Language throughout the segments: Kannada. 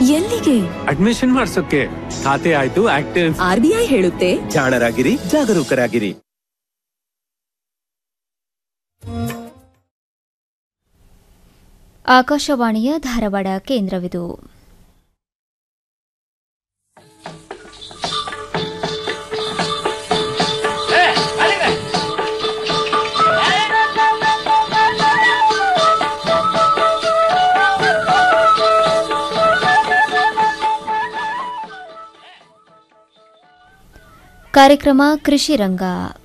ಎಲ್ಲಿಗೆ ಅಡ್ಮಿಷನ್ ಮಾಡ್ಸೋಕೆ ಖಾತೆ ಆಯ್ತು ಆಕ್ಟಿವ್ ಆರ್ಬಿಐ ಹೇಳುತ್ತೆ ಜಾಣರಾಗಿರಿ ಜಾಗರೂಕರಾಗಿರಿ ಆಕಾಶವಾಣಿಯ ಧಾರವಾಡ ಕೇಂದ್ರವಿದು ಕಾರ್ಯಕ್ರಮ ಕೃಷಿ ರಂಗ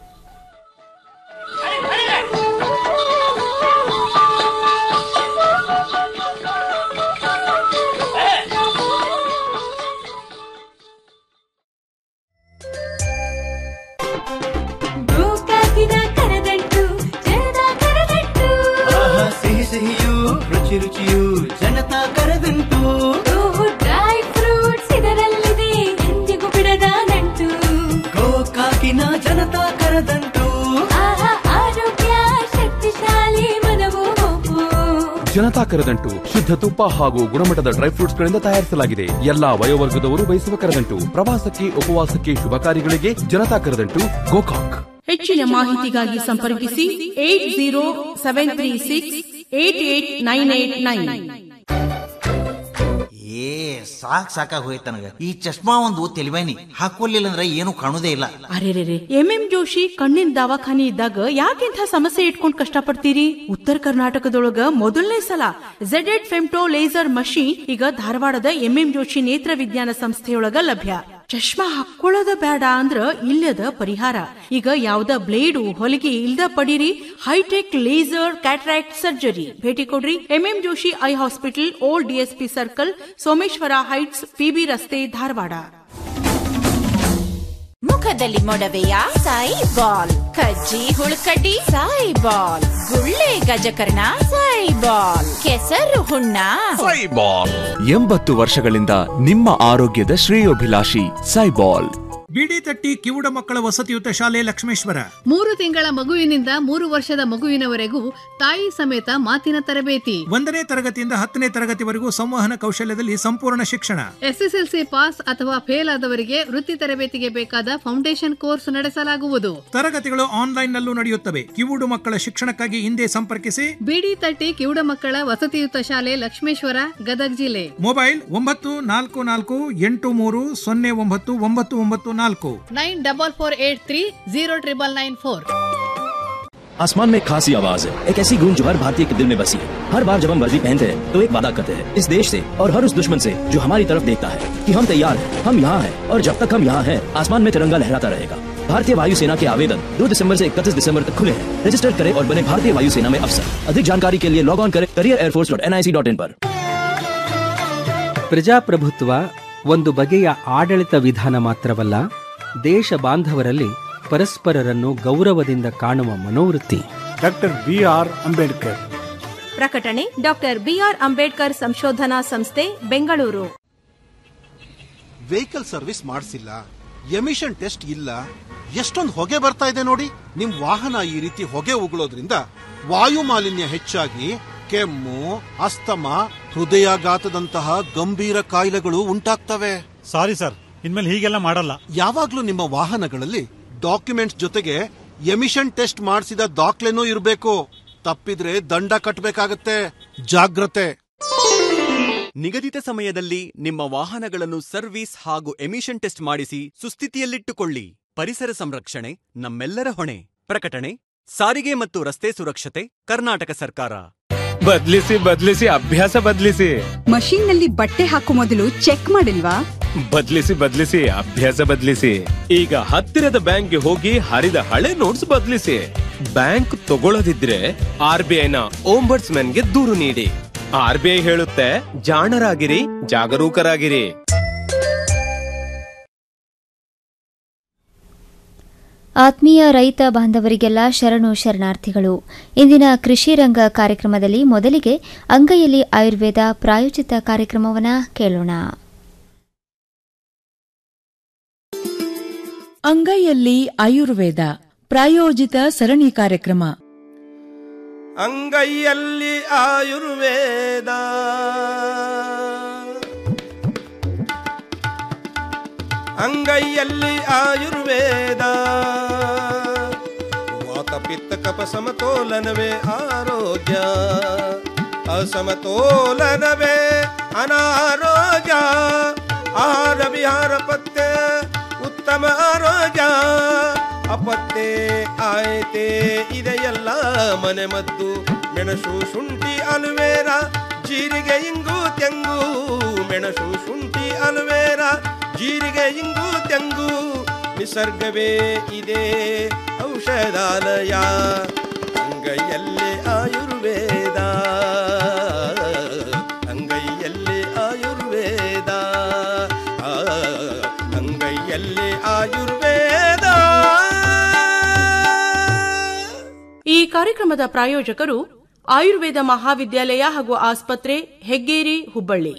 ಗೋಕಾಕಿನ ಕರದಂಟು ಜನದ ಕರದಂಟು ಆಹಾ, ಸಿಹಿ ಸಿಹಿಯು ರುಚಿ ರುಚಿಯು ಜನತಾ ಕರೆದಂಟು ಓಹೋ ಡ್ರೈ ಫ್ರೂಟ್ಸ್ ಇದರಲ್ಲಿದೆ ಎಂದಿಗೂ ಬಿಡದ ನಂಟು ಗೋಕಾಕಿನ ಜನತಾ ಕರೆದಂಟು ಆಹಾ ಆರೋಗ್ಯ ಶಕ್ತಿಶಾಲಿ ಮನವು ಹೋಗು ಜನತಾ ಕರದಂಟು ಶುದ್ಧ ತುಪ್ಪ ಹಾಗೂ ಗುಣಮಟ್ಟದ ಡ್ರೈ ಫ್ರೂಟ್ಸ್ ಗಳಿಂದ ತಯಾರಿಸಲಾಗಿದೆ ಎಲ್ಲಾ ವಯೋವರ್ಗದವರು ಬಯಸುವ ಕರದಂಟು ಪ್ರವಾಸಕ್ಕೆ ಉಪವಾಸಕ್ಕೆ ಶುಭ ಕಾರ್ಯಗಳಿಗೆ ಜನತಾ ಕರದಂಟು ಗೋಕಾಕ್ ಹೆಚ್ಚಿನ ಮಾಹಿತಿಗಾಗಿ ಸಂಪರ್ಕಿಸಿ eight zero seven three six eight eight nine eight nine ಏ ಸಾಕ್ ಸಾಕಾಗ್ ಹೋಯ್ತು ನನಗ ಈ ಚಶ್ಮಾ ಒಂದು ತೆಲಿವೇನಿ ಹಾಕೊಲ್ಲಿಲ್ಲ ಅಂದ್ರೆ ಏನು ಕಾಣುದೇ ಇಲ್ಲ ಅರೆ ಎಂ ಎಂ ಜೋಶಿ ಕಣ್ಣಿನ ದವಾಖಾನಿ ಇದ್ದಾಗ ಯಾಕೆಂಥ ಸಮಸ್ಯೆ ಇಟ್ಕೊಂಡ್ ಕಷ್ಟಪಡ್ತೀರಿ ಉತ್ತರ ಕರ್ನಾಟಕದೊಳಗ ಮೊದಲನೇ ಸಲ ಝೆಡ್ ಎಡ್ ಫೆಮ್ಟೋ ಲೇಸರ್ ಮಷೀನ್ ಈಗ ಧಾರವಾಡದ ಎಂ ಎಂ ಜೋಶಿ ನೇತ್ರ ವಿಜ್ಞಾನ ಸಂಸ್ಥೆಯೊಳಗ ಲಭ್ಯ ಚಶ್ಮಾ ಹಾಕೊಳ್ಳೋದ ಬೇಡ ಅಂದ್ರ ಇಲ್ಲದ ಪರಿಹಾರ ಈಗ ಯಾವ್ದ ಬ್ಲೇಡು ಹೊಲಿಗೆ ಇಲ್ದ ಪಡೀರಿ ಹೈಟೆಕ್ ಲೇಸರ್ ಕ್ಯಾಟ್ರಾಕ್ಟ್ ಸರ್ಜರಿ ಭೇಟಿ ಕೊಡ್ರಿ MM Joshi eye hospital old DSP circle Someshwara heights PB ರಸ್ತೆ ಧಾರವಾಡ ಮುಖದಲ್ಲಿ ಮೊಡವೆಯ ಸಾಯಿ ಬಾಲ್ ಕಜ್ಜಿ ಹುಳ್ಕಡ್ಡಿ ಸಾಯಿ ಬಾಲ್ ಗುಳ್ಳೆ ಗಜಕರ್ಣ ಸಾಯಿ ಬಾಲ್ ಕೆಸರು ಹುಣ್ಣ ಎಂಬತ್ತು ವರ್ಷಗಳಿಂದ ನಿಮ್ಮ ಆರೋಗ್ಯದ ಶ್ರೇಯೋಭಿಲಾಷಿ ಸೈಬಾಲ್ ಬಿಡಿ ತಟ್ಟಿ ಕಿವುಡ ಮಕ್ಕಳ ವಸತಿಯುತ ಶಾಲೆ ಲಕ್ಷ್ಮೇಶ್ವರ ಮೂರು ತಿಂಗಳ ಮಗುವಿನಿಂದ ಮೂರು ವರ್ಷದ ಮಗುವಿನವರೆಗೂ ತಾಯಿ ಸಮೇತ ಮಾತಿನ ತರಬೇತಿ ಒಂದನೇ ತರಗತಿಯಿಂದ ಹತ್ತನೇ ತರಗತಿವರೆಗೂ ಸಂವಹನ ಕೌಶಲ್ಯದಲ್ಲಿ ಸಂಪೂರ್ಣ ಶಿಕ್ಷಣ ಎಸ್ಎಸ್ಎಲ್ಸಿ ಪಾಸ್ ಅಥವಾ ಫೇಲ್ ಆದವರಿಗೆ ವೃತ್ತಿ ತರಬೇತಿಗೆ ಬೇಕಾದ ಫೌಂಡೇಶನ್ ಕೋರ್ಸ್ ನಡೆಸಲಾಗುವುದು ತರಗತಿಗಳು ಆನ್ಲೈನ್ ನಲ್ಲೂ ನಡೆಯುತ್ತವೆ ಕಿವುಡು ಮಕ್ಕಳ ಶಿಕ್ಷಣಕ್ಕಾಗಿ ಹಿಂದೆ ಸಂಪರ್ಕಿಸಿ ಬಿಡಿ ತಟ್ಟಿ ಕಿವುಡ ಮಕ್ಕಳ ವಸತಿಯುತ ಶಾಲೆ ಲಕ್ಷ್ಮೇಶ್ವರ ಗದಗ್ ಜಿಲ್ಲೆ ಮೊಬೈಲ್ ಒಂಬತ್ತು ನಾಲ್ಕು ನಾಲ್ಕು ಎಂಟು ಮೂರು ಸೊನ್ನೆ ಒಂಬತ್ತು ಒಂಬತ್ತು ಒಂಬತ್ತು ನಾಲ್ಕು nine double four eight three zero triple nine four आसमान में एक खासी आवाज है एक ऐसी गूंज जो हर भारतीय के दिल में बसी है हर बार जब हम वर्दी पहनते हैं तो एक वादा करते हैं इस देश से और हर उस दुश्मन से जो हमारी तरफ देखता है कि हम तैयार हैं हम यहाँ हैं और जब तक हम यहाँ हैं आसमान में तिरंगा लहराता रहेगा भारतीय वायुसेना के आवेदन 2 दिसंबर से 31 दिसंबर तक खुले हैं रजिस्टर करें और बने भारतीय वायुसेना में अफसर अधिक जानकारी के लिए लॉग ऑन करें career air force dot N I C dot in पर ಪ್ರಜಾಪ್ರಭುತ್ವ ಒಂದು ಬಗೆಯ ಆಡಳಿತ ವಿಧಾನ ಮಾತ್ರವಲ್ಲ ದೇಶ ಬಾಂಧವರಲ್ಲಿ ಪರಸ್ಪರರನ್ನು ಗೌರವದಿಂದ ಕಾಣುವ ಮನೋವೃತ್ತಿ ಡಾಕ್ಟರ್ ಬಿ ಆರ್ ಅಂಬೇಡ್ಕರ್ ಪ್ರಕಟಣೆ ಡಾಕ್ಟರ್ ಬಿಆರ್ ಅಂಬೇಡ್ಕರ್ ಸಂಶೋಧನಾ ಸಂಸ್ಥೆ ಬೆಂಗಳೂರು ವೆಹಿಕಲ್ ಸರ್ವಿಸ್ ಮಾಡಿಸಿಲ್ಲ ಎಮಿಷನ್ ಟೆಸ್ಟ್ ಇಲ್ಲ ಎಷ್ಟೊಂದು ಹೊಗೆ ಬರ್ತಾ ಇದೆ ನೋಡಿ ನಿಮ್ ವಾಹನ ಈ ರೀತಿ ಹೊಗೆ ಉಗುಳೋದ್ರಿಂದ ವಾಯು ಮಾಲಿನ್ಯ ಹೆಚ್ಚಾಗಿ ಕೆಮ್ಮು ಅಸ್ತಮ ಹೃದಯಾಘಾತದಂತಹ ಗಂಭೀರ ಕಾಯಿಲೆಗಳು ಉಂಟಾಗ್ತವೆ ಸಾರಿ ಸರ್ ಇನ್ಮೇಲೆ ಹೀಗೆಲ್ಲ ಮಾಡಲ್ಲ ಯಾವಾಗ್ಲೂ ನಿಮ್ಮ ವಾಹನಗಳಲ್ಲಿ ಡಾಕ್ಯುಮೆಂಟ್ಸ್ ಜೊತೆಗೆ ಎಮಿಷನ್ ಟೆಸ್ಟ್ ಮಾಡಿಸಿದ ದಾಖಲೆನೂ ಇರಬೇಕು ತಪ್ಪಿದ್ರೆ ದಂಡ ಕಟ್ಟಬೇಕಾಗತ್ತೆ ಜಾಗ್ರತೆ ನಿಗದಿತ ಸಮಯದಲ್ಲಿ ನಿಮ್ಮ ವಾಹನಗಳನ್ನು ಸರ್ವಿಸ್ ಹಾಗೂ ಎಮಿಷನ್ ಟೆಸ್ಟ್ ಮಾಡಿಸಿ ಸುಸ್ಥಿತಿಯಲ್ಲಿಟ್ಟುಕೊಳ್ಳಿ ಪರಿಸರ ಸಂರಕ್ಷಣೆ ನಮ್ಮೆಲ್ಲರ ಹೊಣೆ ಪ್ರಕಟಣೆ ಸಾರಿಗೆ ಮತ್ತು ರಸ್ತೆ ಸುರಕ್ಷತೆ ಕರ್ನಾಟಕ ಸರ್ಕಾರ ಬದ್ಲಿಸಿ ಬದ್ಲಿಸಿ ಅಭ್ಯಾಸ ಬದ್ಲಿಸಿ ಮಷೀನ್ ನಲ್ಲಿ ಬಟ್ಟೆ ಹಾಕೋ ಮೊದಲು ಚೆಕ್ ಮಾಡಿಲ್ವಾ ಬದ್ಲಿಸಿ ಬದ್ಲಿಸಿ ಅಭ್ಯಾಸ ಬದ್ಲಿಸಿ ಈಗ ಹತ್ತಿರದ ಬ್ಯಾಂಕ್ಗೆ ಹೋಗಿ ಹರಿದ ಹಳೆ ನೋಟ್ಸ್ ಬದ್ಲಿಸಿ ಬ್ಯಾಂಕ್ ತಗೊಳ್ಳದಿದ್ರೆ ಆರ್ ಬಿ ಐನ ಗೆ ದೂರು ನೀಡಿ ಆರ್ ಬಿ ಐ ಹೇಳುತ್ತೆ ಜಾಣರಾಗಿರಿ ಜಾಗರೂಕರಾಗಿರಿ ಆತ್ಮೀಯ ರೈತ ಬಾಂಧವರಿಗೆಲ್ಲ ಶರಣು ಶರಣಾರ್ಥಿಗಳು ಇಂದಿನ ಕೃಷಿ ರಂಗ ಕಾರ್ಯಕ್ರಮದಲ್ಲಿ ಮೊದಲಿಗೆ ಅಂಗೈಯಲ್ಲಿ ಆಯುರ್ವೇದ ಪ್ರಾಯೋಜಿತ ಕಾರ್ಯಕ್ರಮವನ್ನು ಕೇಳೋಣ ಅಂಗೈಯಲ್ಲಿ ಆಯುರ್ವೇದ ಪ್ರಾಯೋಜಿತ ಸರಣಿ ಕಾರ್ಯಕ್ರಮ ಅಂಗೈಯಲ್ಲಿ ಆಯುರ್ವೇದ ಅಂಗೈಯಲ್ಲಿ ಆಯುರ್ವೇದ ವಾತ ಪಿತ್ತ ಕಪ ಸಮತೋಲನವೇ ಆರೋಗ್ಯ ಅಸಮತೋಲನವೇ ಅನಾರೋಗ್ಯ ಆಹಾರ ವಿಹಾರ ಪತ್ತೆ ಉತ್ತಮ ಆರೋಗ್ಯ ಅಪತ್ತೆ ಆಯ್ತೆ ಇದೆಲ್ಲ ಮನೆ ಮದ್ದು ಮೆಣಸು ಶುಂಠಿ ಅಲುವೇರ ಜೀರಿಗೆ ಇಂಗು ತೆಂಗು ಮೆಣಸು ಶುಂಠಿ ಅಲುವೇರ ಜೀರಿಗೆ ಇಂಗು ತೆಂಗು ನಿಸರ್ಗವೇ ಇದೆ ಔಷಧಾಲಯ ಅಂಗೈಯಲ್ಲಿ ಆಯುರ್ವೇದ ಅಂಗೈಯಲ್ಲಿ ಆಯುರ್ವೇದ ಆ, ಅಂಗೈಯಲ್ಲಿ ಆಯುರ್ವೇದ ಈ ಕಾರ್ಯಕ್ರಮದ ಪ್ರಾಯೋಜಕರು ಆಯುರ್ವೇದ ಮಹಾವಿದ್ಯಾಲಯ ಹಾಗೂ ಆಸ್ಪತ್ರೆ ಹೆಗ್ಗೇರಿ ಹುಬ್ಬಳ್ಳಿ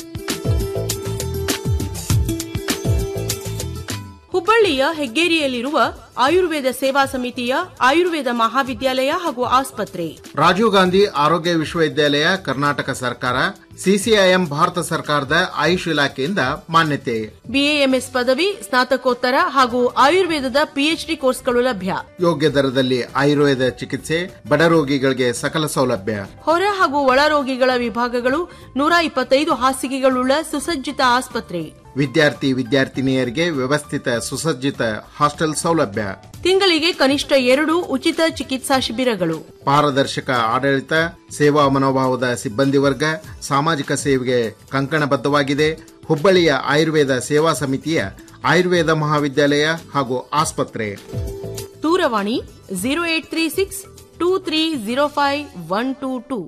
ಹುಬ್ಬಳ್ಳಿಯ ಹೆಗ್ಗೇರಿಯಲ್ಲಿರುವ ಆಯುರ್ವೇದ ಸೇವಾ ಸಮಿತಿಯ ಆಯುರ್ವೇದ ಮಹಾವಿದ್ಯಾಲಯ ಹಾಗೂ ಆಸ್ಪತ್ರೆ ರಾಜೀವ್ ಗಾಂಧಿ ಆರೋಗ್ಯ ವಿಶ್ವವಿದ್ಯಾಲಯ ಕರ್ನಾಟಕ ಸರ್ಕಾರ ಸಿಸಿಐಎಂ ಭಾರತ ಸರ್ಕಾರದ ಆಯುಷ್ ಇಲಾಖೆಯಿಂದ ಮಾನ್ಯತೆ ಬಿಎಎಂಎಸ್ ಪದವಿ ಸ್ನಾತಕೋತ್ತರ ಹಾಗೂ ಆಯುರ್ವೇದದ ಪಿಎಚ್ಡಿ ಕೋರ್ಸ್ಗಳು ಲಭ್ಯ ಯೋಗ್ಯ ದರದಲ್ಲಿ ಆಯುರ್ವೇದ ಚಿಕಿತ್ಸೆ ಬಡ ರೋಗಿಗಳಿಗೆ ಸಕಲ ಸೌಲಭ್ಯ ಹೊರ ಹಾಗೂ ಒಳ ರೋಗಿಗಳ ವಿಭಾಗಗಳು ನೂರ ಇಪ್ಪತ್ತೈದು ಹಾಸಿಗೆಗಳುಳ್ಳ ಸುಸಜ್ಜಿತ ಆಸ್ಪತ್ರೆ ವಿದ್ಯಾರ್ಥಿ ವಿದ್ಯಾರ್ಥಿನಿಯರಿಗೆ ವ್ಯವಸ್ಥಿತ ಸುಸಜ್ಜಿತ ಹಾಸ್ಟೆಲ್ ಸೌಲಭ್ಯ ತಿಂಗಳಿಗೆ ಕನಿಷ್ಠ ಎರಡು ಉಚಿತ ಚಿಕಿತ್ಸಾ ಶಿಬಿರಗಳು ಪಾರದರ್ಶಕ ಆಡಳಿತ ಸೇವಾ ಮನೋಭಾವದ ಸಿಬ್ಬಂದಿ ವರ್ಗ ಸಾಮಾಜಿಕ ಸೇವೆಗೆ ಕಂಕಣಬದ್ಧವಾಗಿದೆ ಹುಬ್ಬಳ್ಳಿಯ ಆಯುರ್ವೇದ ಸೇವಾ ಸಮಿತಿಯ ಆಯುರ್ವೇದ ಮಹಾವಿದ್ಯಾಲಯ ಹಾಗೂ ಆಸ್ಪತ್ರೆ ದೂರವಾಣಿ zero eight three six two three zero five one two two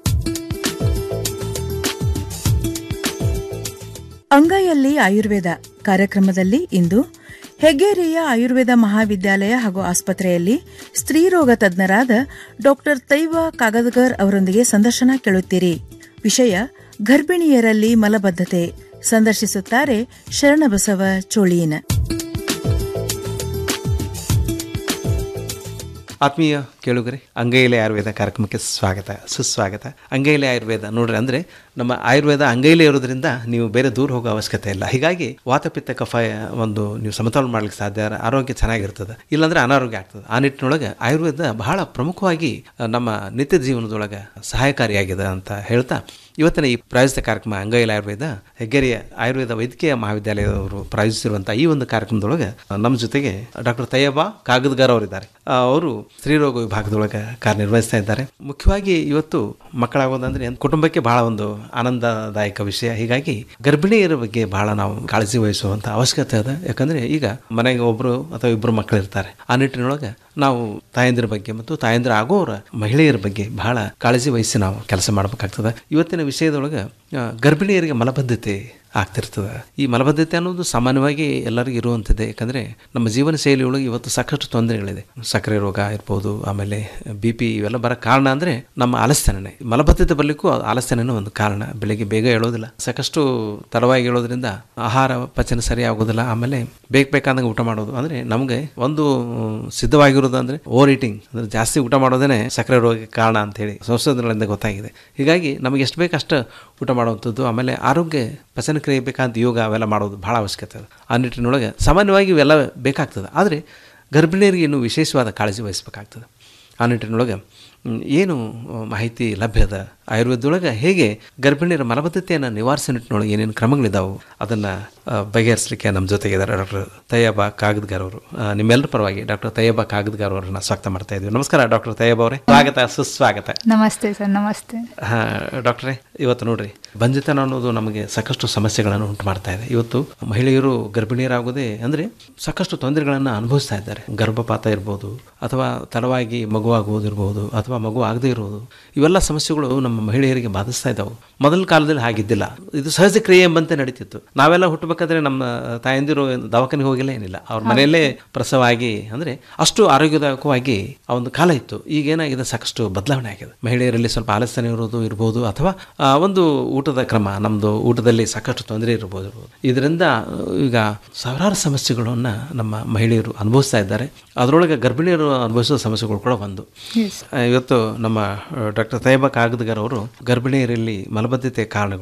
ಅಂಗೈಯಲ್ಲಿ ಆಯುರ್ವೇದ ಕಾರ್ಯಕ್ರಮದಲ್ಲಿ ಇಂದು ಹೆಗ್ಗೇರಿಯ ಆಯುರ್ವೇದ ಮಹಾವಿದ್ಯಾಲಯ ಹಾಗೂ ಆಸ್ಪತ್ರೆಯಲ್ಲಿ ಸ್ತ್ರೀರೋಗ ತಜ್ಞರಾದ ಡಾಕ್ಟರ್ ತೈವ ಕಾಗದಗರ್ ಅವರೊಂದಿಗೆ ಸಂದರ್ಶನ ಕೇಳುತ್ತೀರಿ ವಿಷಯ ಗರ್ಭಿಣಿಯರಲ್ಲಿ ಮಲಬದ್ಧತೆ ಸಂದರ್ಶಿಸುತ್ತಾರೆ ಶರಣಬಸವ ಚೋಳೀನ ಆತ್ಮೀಯ ಕೇಳುಗರೆ ಅಂಗೈಲೆ ಆಯುರ್ವೇದ ಕಾರ್ಯಕ್ರಮಕ್ಕೆ ಸ್ವಾಗತ ಸುಸ್ವಾಗತ ಅಂಗೈಲೆ ಆಯುರ್ವೇದ ನೋಡ್ರಿ ಅಂದರೆ ನಮ್ಮ ಆಯುರ್ವೇದ ಅಂಗೈಲೆ ಇರೋದ್ರಿಂದ ನೀವು ಬೇರೆ ದೂರ ಹೋಗೋ ಅವಶ್ಯಕತೆ ಇಲ್ಲ ಹೀಗಾಗಿ ವಾತಪಿತ್ತ ಕಫ ಒಂದು ನೀವು ಸಮತೋಲನ ಮಾಡ್ಲಿಕ್ಕೆ ಸಾಧ್ಯ ಆರೋಗ್ಯ ಚೆನ್ನಾಗಿರ್ತದೆ ಇಲ್ಲಾಂದ್ರೆ ಅನಾರೋಗ್ಯ ಆಗ್ತದೆ ಆ ನಿಟ್ಟಿನೊಳಗೆ ಆಯುರ್ವೇದ ಬಹಳ ಪ್ರಮುಖವಾಗಿ ಆ, ನಮ್ಮ ನಿತ್ಯ ಜೀವನದೊಳಗೆ ಸಹಾಯಕಾರಿಯಾಗಿದೆ ಅಂತ ಹೇಳ್ತಾ ಇವತ್ತಿನ ಈ ಪ್ರಾಯೋಜಿತ ಕಾರ್ಯಕ್ರಮ ಅಂಗೈಲ ಆಯುರ್ವೇದ ಹೆಗ್ಗೆರೆಯ ಆಯುರ್ವೇದ ವೈದ್ಯಕೀಯ ಮಹಾವಿದ್ಯಾಲಯದವರು ಪ್ರಾಯೋಜಿಸಿರುವಂಥ ಈ ಒಂದು ಕಾರ್ಯಕ್ರಮದೊಳಗೆ ಆ, ನಮ್ಮ ಜೊತೆಗೆ ಡಾಕ್ಟರ್ ತಯ್ಯಬ ಕಾಗದಗಾರ್ ಅವರಿದ್ದಾರೆ ಆ, ಅವರು ಸ್ತ್ರೀರೋಗ ವಿಭಾಗದೊಳಗೆ ಕಾರ್ಯನಿರ್ವಹಿಸ್ತಾ ಇದ್ದಾರೆ ಮುಖ್ಯವಾಗಿ ಇವತ್ತು ಮಕ್ಕಳಾಗೋದಂದ್ರೆ ಕುಟುಂಬಕ್ಕೆ ಬಹಳ ಒಂದು ಆನಂದದಾಯಕ ವಿಷಯ ಹೀಗಾಗಿ ಗರ್ಭಿಣಿಯರ ಬಗ್ಗೆ ಬಹಳ ನಾವು ಕಾಳಜಿ ವಹಿಸುವಂತ ಅವಶ್ಯಕತೆ ಅದ ಯಾಕಂದ್ರೆ ಈಗ ಮನೆಗೆ ಒಬ್ರು ಅಥವಾ ಇಬ್ಬರು ಮಕ್ಕಳು ಇರ್ತಾರೆ ಆ ನಿಟ್ಟಿನೊಳಗೆ ನಾವು ತಾಯಂದಿರ ಬಗ್ಗೆ ಮತ್ತು ತಾಯಂದಿರ ಆಗೋರ ಮಹಿಳೆಯರ ಬಗ್ಗೆ ಬಹಳ ಕಾಳಜಿ ವಹಿಸಿ ನಾವು ಕೆಲಸ ಮಾಡಬೇಕಾಗ್ತದೆ ಇವತ್ತಿನ ವಿಷಯದೊಳಗೆ ಆ, ಗರ್ಭಿಣಿಯರಿಗೆ ಮಲಬದ್ಧತೆ ಆಗ್ತಿರ್ತದೆ ಈ ಮಲಬದ್ಧತೆ ಅನ್ನೋದು ಸಾಮಾನ್ಯವಾಗಿ ಎಲ್ಲರಿಗೂ ಇರುವಂಥದ್ದೇ ಯಾಕಂದರೆ ನಮ್ಮ ಜೀವನ ಶೈಲಿಯೊಳಗೆ ಇವತ್ತು ಸಾಕಷ್ಟು ತೊಂದರೆಗಳಿದೆ ಸಕ್ಕರೆ ರೋಗ ಇರ್ಬೋದು ಆಮೇಲೆ ಬಿ ಪಿ ಇವೆಲ್ಲ ಬರೋ ಕಾರಣ ಅಂದರೆ ನಮ್ಮ ಆಲಸ್ಯನೇ ಮಲಬದ್ಧತೆ ಬರಲಿಕ್ಕೂ ಆಲಸ್ಯನೇ ಒಂದು ಕಾರಣ ಬೆಳಿಗ್ಗೆ ಬೇಗ ಹೇಳೋದಿಲ್ಲ ಸಾಕಷ್ಟು ತಡವಾಗಿ ಹೇಳೋದ್ರಿಂದ ಆಹಾರ ಪಚನ ಸರಿ ಆಗೋದಿಲ್ಲ ಆಮೇಲೆ ಬೇಕು ಬೇಕಾದಂಗೆ ಊಟ ಮಾಡೋದು ಅಂದರೆ ನಮಗೆ ಒಂದು ಸಿದ್ಧವಾಗಿರೋದು ಅಂದರೆ ಓವರ್ ಈಟಿಂಗ್ ಅಂದರೆ ಜಾಸ್ತಿ ಊಟ ಮಾಡೋದೇ ಸಕ್ಕರೆ ರೋಗಕ್ಕೆ ಕಾರಣ ಅಂತೇಳಿ ಸಂಶೋಧನೆಗಳಿಂದ ಗೊತ್ತಾಗಿದೆ ಹೀಗಾಗಿ ನಮಗೆ ಎಷ್ಟು ಬೇಕು ಅಷ್ಟು ಊಟ ಮಾಡುವಂಥದ್ದು ಆಮೇಲೆ ಆರೋಗ್ಯ ಪಚನ ಕ್ರಿಯೆ ಬೇಕಾದ ಯೋಗ ಅವೆಲ್ಲ ಮಾಡೋದು ಭಾಳ ಅವಶ್ಯಕತೆ ಅದು ಆ ನಿಟ್ಟಿನೊಳಗೆ ಸಾಮಾನ್ಯವಾಗಿ ಇವೆಲ್ಲ ಬೇಕಾಗ್ತದೆ ಆದರೆ ಗರ್ಭಿಣಿಯರಿಗೆ ಇನ್ನೂ ವಿಶೇಷವಾದ ಕಾಳಜಿ ವಹಿಸಬೇಕಾಗ್ತದೆ ಆ ನಿಟ್ಟಿನೊಳಗೆ ಮ್, ಏನು ಆ, ಮಾಹಿತಿ ಲಭ್ಯ ಅದ ಆಯುರ್ವೇದದೊಳಗೆ ಹೇಗೆ ಗರ್ಭಿಣಿಯರ ಮಲಬದ್ಧತೆಯನ್ನು ನಿವಾರಿಸೋ ನಿಟ್ಟಿನೊಳಗೆ ಏನೇನು ಕ್ರಮಗಳಿದಾವು ಅದನ್ನು ಬಗೆಹರಿಸಲಿಕ್ಕೆ ನಮ್ಮ ಜೊತೆಗಿದ್ದಾರೆ ಡಾಕ್ಟರ್ ತಯ್ಯಬ ಕಾಗದ್ಗಾರ್ ಅವರು ಆ, ನಿಮ್ಮೆಲ್ಲರ ಪರವಾಗಿ ಡಾಕ್ಟರ್ ತಯ್ಯಬ ಕಾಗದ್ಗಾರ್ ಅವರನ್ನ ಸ್ವಾಗತ ಮಾಡ್ತಾ ಇದ್ದೀವಿ ನಮಸ್ಕಾರ ಡಾಕ್ಟರ್ ತಯ್ಯಬ ಅವರೇ ಸ್ವಾಗತ ಸುಸ್ವಾಗತ ನಮಸ್ತೆ ಸರ್ ನಮಸ್ತೆ ಹಾ ಡಾಕ್ಟ್ರೇ ಇವತ್ತು ನೋಡ್ರಿ ಬಂಧಿತನ ಅನ್ನೋದು ನಮಗೆ ಸಾಕಷ್ಟು ಸಮಸ್ಯೆಗಳನ್ನು ಉಂಟು ಮಾಡ್ತಾ ಇದೆ ಇವತ್ತು ಮಹಿಳೆಯರು ಗರ್ಭಿಣಿಯರಾಗೋದೇ ಅಂದರೆ ಸಾಕಷ್ಟು ತೊಂದರೆಗಳನ್ನು ಅನುಭವಿಸ್ತಾ ಇದ್ದಾರೆ ಗರ್ಭಪಾತ ಇರ್ಬೋದು ಅಥವಾ ತಡವಾಗಿ ಮಗುವಾಗುವುದಿರ್ಬೋದು ಅಥವಾ ಮಗು ಆಗದೇ ಇರೋದು ಇವೆಲ್ಲ ಸಮಸ್ಯೆಗಳು ನಮ್ಮ ಮಹಿಳೆಯರಿಗೆ ಬಾಧಿಸ್ತಾ ಇದ್ದಾವೆ ಮೊದಲ ಕಾಲದಲ್ಲಿ ಹಾಗಿದ್ದಿಲ್ಲ ಇದು ಸಹಜ ಕ್ರಿಯೆ ಎಂಬಂತೆ ನಡೀತಿತ್ತು ನಾವೆಲ್ಲ ಹುಟ್ಟಬೇಕಾದ್ರೆ ನಮ್ಮ ತಾಯಂದಿರು ಏನು ದವಾಖಾನೆಗೆ ಹೋಗಿಲ್ಲ ಏನಿಲ್ಲ ಅವ್ರ ಮನೆಯಲ್ಲೇ ಪ್ರಸವ ಆಗಿ ಅಂದರೆ ಅಷ್ಟು ಆರೋಗ್ಯದಾಯಕವಾಗಿ ಆ ಒಂದು ಕಾಲ ಇತ್ತು ಈಗೇನಾಗಿದೆ ಸಾಕಷ್ಟು ಬದಲಾವಣೆ ಆಗಿದೆ ಮಹಿಳೆಯರಲ್ಲಿ ಸ್ವಲ್ಪ ಆಲಸ್ಯನೆ ಇರೋದು ಇರ್ಬೋದು ಅಥವಾ ಆ, ಒಂದು ಊಟದ ಕ್ರಮ ನಮ್ಮದು ಊಟದಲ್ಲಿ ಸಾಕಷ್ಟು ತೊಂದರೆ ಇರ್ಬೋದು ಇರ್ಬೋದು. ಇದರಿಂದ ಈಗ ಸಾವಿರಾರು ಸಮಸ್ಯೆಗಳನ್ನು ನಮ್ಮ ಮಹಿಳೆಯರು ಅನುಭವಿಸ್ತಾ ಇದ್ದಾರೆ ಅದರೊಳಗೆ ಗರ್ಭಿಣಿಯರು ಅನುಭವಿಸೋ ಸಮಸ್ಯೆಗಳು ಕೂಡ ಒಂದು Yes. ಆ, ಇವತ್ತು ನಮ್ಮ ಡಾಕ್ಟರ್ ತೈಬ ಕಾಗದಗರ್ ಅವರು ಗರ್ಭಿಣಿಯರಲ್ಲಿ ಮಲಬದ್ಧತೆ ಕಾರಣಗಳು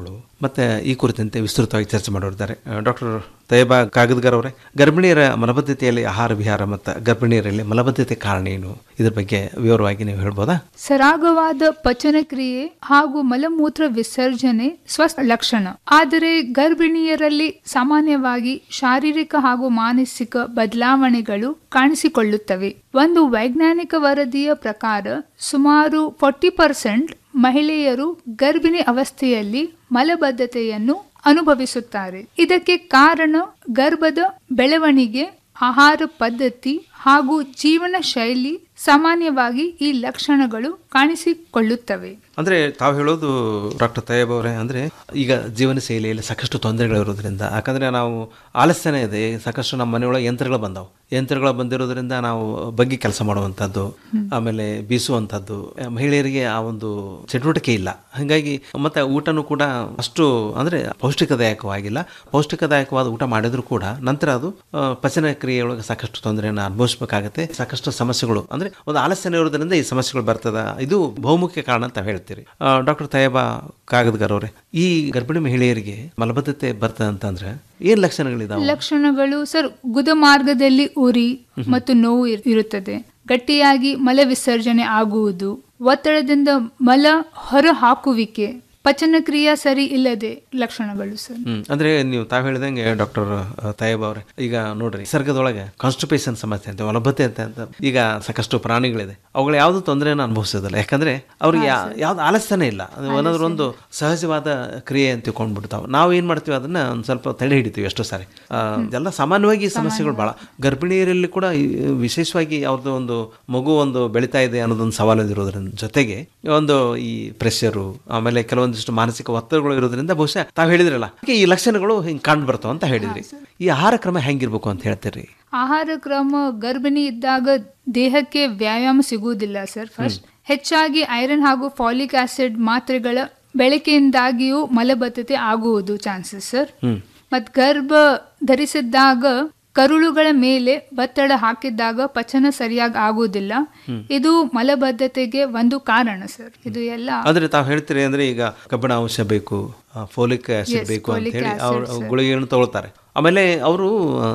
ಮತ್ತೆ ಈ ಕುರಿತಂತೆ ವಿಸ್ತೃತವಾಗಿ ಚರ್ಚೆ ಮಾಡೋರಿದ್ದಾರೆ ಡಾಕ್ಟರ್ ತಯಬಾ ಕಾಗದ್ಗರ್ ಅವರೇ ಗರ್ಭಿಣಿಯರ ಮಲಬದ್ಧತೆಯಲ್ಲಿ ಆಹಾರ ವಿಹಾರ ಮತ್ತು ಗರ್ಭಿಣಿಯರಲ್ಲಿ ಮಲಬದ್ಧತೆ ಕಾರಣ ಏನು ಇದ್ರ ಬಗ್ಗೆ ವಿವರವಾಗಿ ನೀವು ಹೇಳ್ಬೋದಾ ಸರಾಗವಾದ ಪಚನಕ್ರಿಯೆ ಹಾಗೂ ಮಲಮೂತ್ರ ವಿಸರ್ಜನೆ ಸ್ವಸ್ಥ ಲಕ್ಷಣ ಆದರೆ ಗರ್ಭಿಣಿಯರಲ್ಲಿ ಸಾಮಾನ್ಯವಾಗಿ ಶಾರೀರಿಕ ಹಾಗೂ ಮಾನಸಿಕ ಬದಲಾವಣೆಗಳು ಕಾಣಿಸಿಕೊಳ್ಳುತ್ತವೆ ಒಂದು ವೈಜ್ಞಾನಿಕ ವರದಿಯ ಪ್ರಕಾರ ಸುಮಾರು ಫೋರ್ಟಿ ಪರ್ಸೆಂಟ್ ಮಹಿಳೆಯರು ಗರ್ಭಿಣಿ ಅವಸ್ಥೆಯಲ್ಲಿ ಮಲಬದ್ಧತೆಯನ್ನು ಅನುಭವಿಸುತ್ತಾರೆ ಇದಕ್ಕೆ ಕಾರಣ ಗರ್ಭದ ಬೆಳವಣಿಗೆ ಆಹಾರ ಪದ್ಧತಿ ಹಾಗೂ ಜೀವನ ಶೈಲಿ ಸಾಮಾನ್ಯವಾಗಿ ಈ ಲಕ್ಷಣಗಳು ಕಾಣಿಸಿಕೊಳ್ಳುತ್ತವೆ ಅಂದ್ರೆ ತಾವು ಹೇಳೋದು ಡಾಕ್ಟರ್ ತಯ್ಯಬ್ ಅವರೇ ಅಂದ್ರೆ ಈಗ ಜೀವನ ಶೈಲಿಯಲ್ಲಿ ಸಾಕಷ್ಟು ತೊಂದರೆಗಳಿರೋದ್ರಿಂದ ಯಾಕಂದ್ರೆ ನಾವು ಆಲಸ್ಯನೇ ಇದೆ ಸಾಕಷ್ಟು ನಮ್ಮ ಮನೆಯೊಳಗೆ ಯಂತ್ರಗಳು ಬಂದಾವು ಯಂತ್ರಗಳು ಬಂದಿರೋದ್ರಿಂದ ನಾವು ಬಗ್ಗಿ ಕೆಲಸ ಮಾಡುವಂಥದ್ದು ಆಮೇಲೆ ಬೀಸುವಂಥದ್ದು ಮಹಿಳೆಯರಿಗೆ ಆ ಒಂದು ಚಟುವಟಿಕೆ ಇಲ್ಲ ಹಾಗಾಗಿ ಮತ್ತೆ ಊಟನೂ ಕೂಡ ಅಷ್ಟು ಅಂದ್ರೆ ಪೌಷ್ಟಿಕದಾಯಕವಾಗಿಲ್ಲ ಪೌಷ್ಟಿಕದಾಯಕವಾದ ಊಟ ಮಾಡಿದ್ರು ಕೂಡ ನಂತರ ಅದು ಆ, ಪಚನ ಕ್ರಿಯೆಯೊಳಗೆ ಸಾಕಷ್ಟು ತೊಂದರೆಯನ್ನು ಅನುಭವಿಸಬೇಕಾಗತ್ತೆ ಸಾಕಷ್ಟು ಸಮಸ್ಯೆಗಳು ಅಂದ್ರೆ ಒಂದು ಆಲಸ್ಯನ ಇರೋದ್ರಿಂದ ಈ ಸಮಸ್ಯೆಗಳು ಬರ್ತದ ಇದು ಬಹುಮುಖ್ಯ ಕಾರಣ ಅಂತ ಹೇಳ್ತೀರಿ ಡಾಕ್ಟರ್ ತಯಬಾ ಕಾಗದ್ಗರ್ ಅವರೇ ಈ ಗರ್ಭಿಣಿ ಮಹಿಳೆಯರಿಗೆ ಮಲಬದ್ಧತೆ ಬರ್ತದೆ ಅಂತಂದ್ರೆ ಏನ್ ಲಕ್ಷಣಗಳಿದಾವೆ ಲಕ್ಷಣಗಳು ಸರ್ ಗುದ ಮಾರ್ಗದಲ್ಲಿ ಉರಿ ಮತ್ತು ನೋವು ಇರ್- ಇರುತ್ತದೆ ಗಟ್ಟಿಯಾಗಿ ಮಲ ವಿಸರ್ಜನೆ ಆಗುವುದು ಒತ್ತಡದಿಂದ ಮಲ ಹೊರ ಹಾಕುವಿಕೆ ಪಚನಕ್ರಿಯೆ ಸರಿ ಇಲ್ಲದೆ ಲಕ್ಷಣಗಳು ಸರ್ ಹ್ಮ್ ಅಂದ್ರೆ ನೀವು ತಾವು ಹೇಳಿದಂಗೆ ಡಾಕ್ಟರ್ ತಯಬ್ ಅವ್ರೆ ಈಗ ನೋಡ್ರಿ ಸರ್ಗದೊಳಗೆ ಕಾನ್ಸ್ಟಿಪೇಷನ್ ಸಮಸ್ಯೆ ಅಂತ ಮಲಬದ್ಧತೆ ಅಂತ ಅಂತ ಈಗ ಸಾಕಷ್ಟು ಪ್ರಾಣಿಗಳಿದೆ ಅವುಗಳು ಯಾವ್ದು ತೊಂದರೆಯನ್ನು ಅನುಭವಿಸೋದಿಲ್ಲ ಯಾಕಂದ್ರೆ ಅವ್ರಿಗೆ ಯಾ- ಯಾವ್ದು ಆಲಸ್ಯನೇ ಇಲ್ಲ ಅದು ಏನಾದ್ರು ಒಂದು ಸಹಜವಾದ ಕ್ರಿಯೆ ಅಂತ ತಿಳ್ಕೊಂಡ್ಬಿಡ್ತಾವೆ ನಾವು ಏನ್ ಮಾಡ್ತೀವಿ ಅದನ್ನ ಒಂದ್ ಸ್ವಲ್ಪ ತಡೆ ಹಿಡಿತೀವಿ ಎಷ್ಟೋ ಸಾರಿ ಆ, ಎಲ್ಲ ಸಾಮಾನ್ಯವಾಗಿ ಈ ಸಮಸ್ಯೆಗಳು ಬಹಳ ಗರ್ಭಿಣಿಯರಲ್ಲಿ ಕೂಡ ಈ ವಿಶೇಷವಾಗಿ ಅವ್ರದ್ದು ಒಂದು ಮಗು ಒಂದು ಬೆಳೀತಾ ಇದೆ ಅನ್ನೋದೊಂದು ಸವಾಲು ಇರೋದ್ರಿಂದ ಜೊತೆಗೆ ಒಂದು ಈ ಪ್ರೆಷರು ಆಮೇಲೆ ಕೆಲವೊಂದಿಷ್ಟು ಮಾನಸಿಕ ಒತ್ತಡಗಳು ಇರೋದ್ರಿಂದ ಬಹುಶಃ ತಾವು ಹೇಳಿದ್ರಲ್ಲ ಈ ಲಕ್ಷಣಗಳು ಹಿಂಗೆ ಕಂಡು ಬರ್ತಾವ ಅಂತ ಹೇಳಿದ್ರಿ ಈ ಆಹಾರ ಕ್ರಮ ಹೆಂಗಿರ್ಬೇಕು ಅಂತ ಹೇಳ್ತೀರಿ ಆಹಾರ ಕ್ರಮ ಗರ್ಭಿಣಿ ಇದ್ದಾಗ ದೇಹಕ್ಕೆ ವ್ಯಾಯಾಮ ಸಿಗುವುದಿಲ್ಲ ಸರ್ ಫಸ್ಟ್ ಹೆಚ್ಚಾಗಿ ಐರನ್ ಹಾಗೂ ಫಾಲಿಕ್ ಆಸಿಡ್ ಮಾತ್ರೆಗಳ ಬೆಳಕೆಯಿಂದಾಗಿಯೂ ಮಲಬದ್ಧತೆ ಆಗುವುದು ಚಾನ್ಸಸ್ ಸರ್ ಹ್ಮ್ ಮತ್ ಗರ್ಭ ಧರಿಸಿದ್ದಾಗ ಕರುಳುಗಳ ಮೇಲೆ ಒತ್ತಡ ಹಾಕಿದ್ದಾಗ ಪಚನ ಸರಿಯಾಗಿ ಆಗುವುದಿಲ್ಲ ಹ್ಮ್. ಇದು ಮಲಬದ್ಧತೆಗೆ ಒಂದು ಕಾರಣ ಸರ್ ಇದು ಎಲ್ಲ ಅಂದ್ರೆ ತಾವು ಹೇಳ್ತೀರಿ ಅಂದ್ರೆ ಈಗ ಕಬ್ಬಿಣ ಅಂಶ ಬೇಕು ಫೋಲಿಕ್ ಆಸಿಡ್ Yes, ಬೇಕು ಅಂತ folic ಹೇಳಿ acid, ಅವ್ರು sir. ಗುಳಿಗೆಯನ್ನು ತಗೊಳ್ತಾರೆ ಆಮೇಲೆ ಅವರು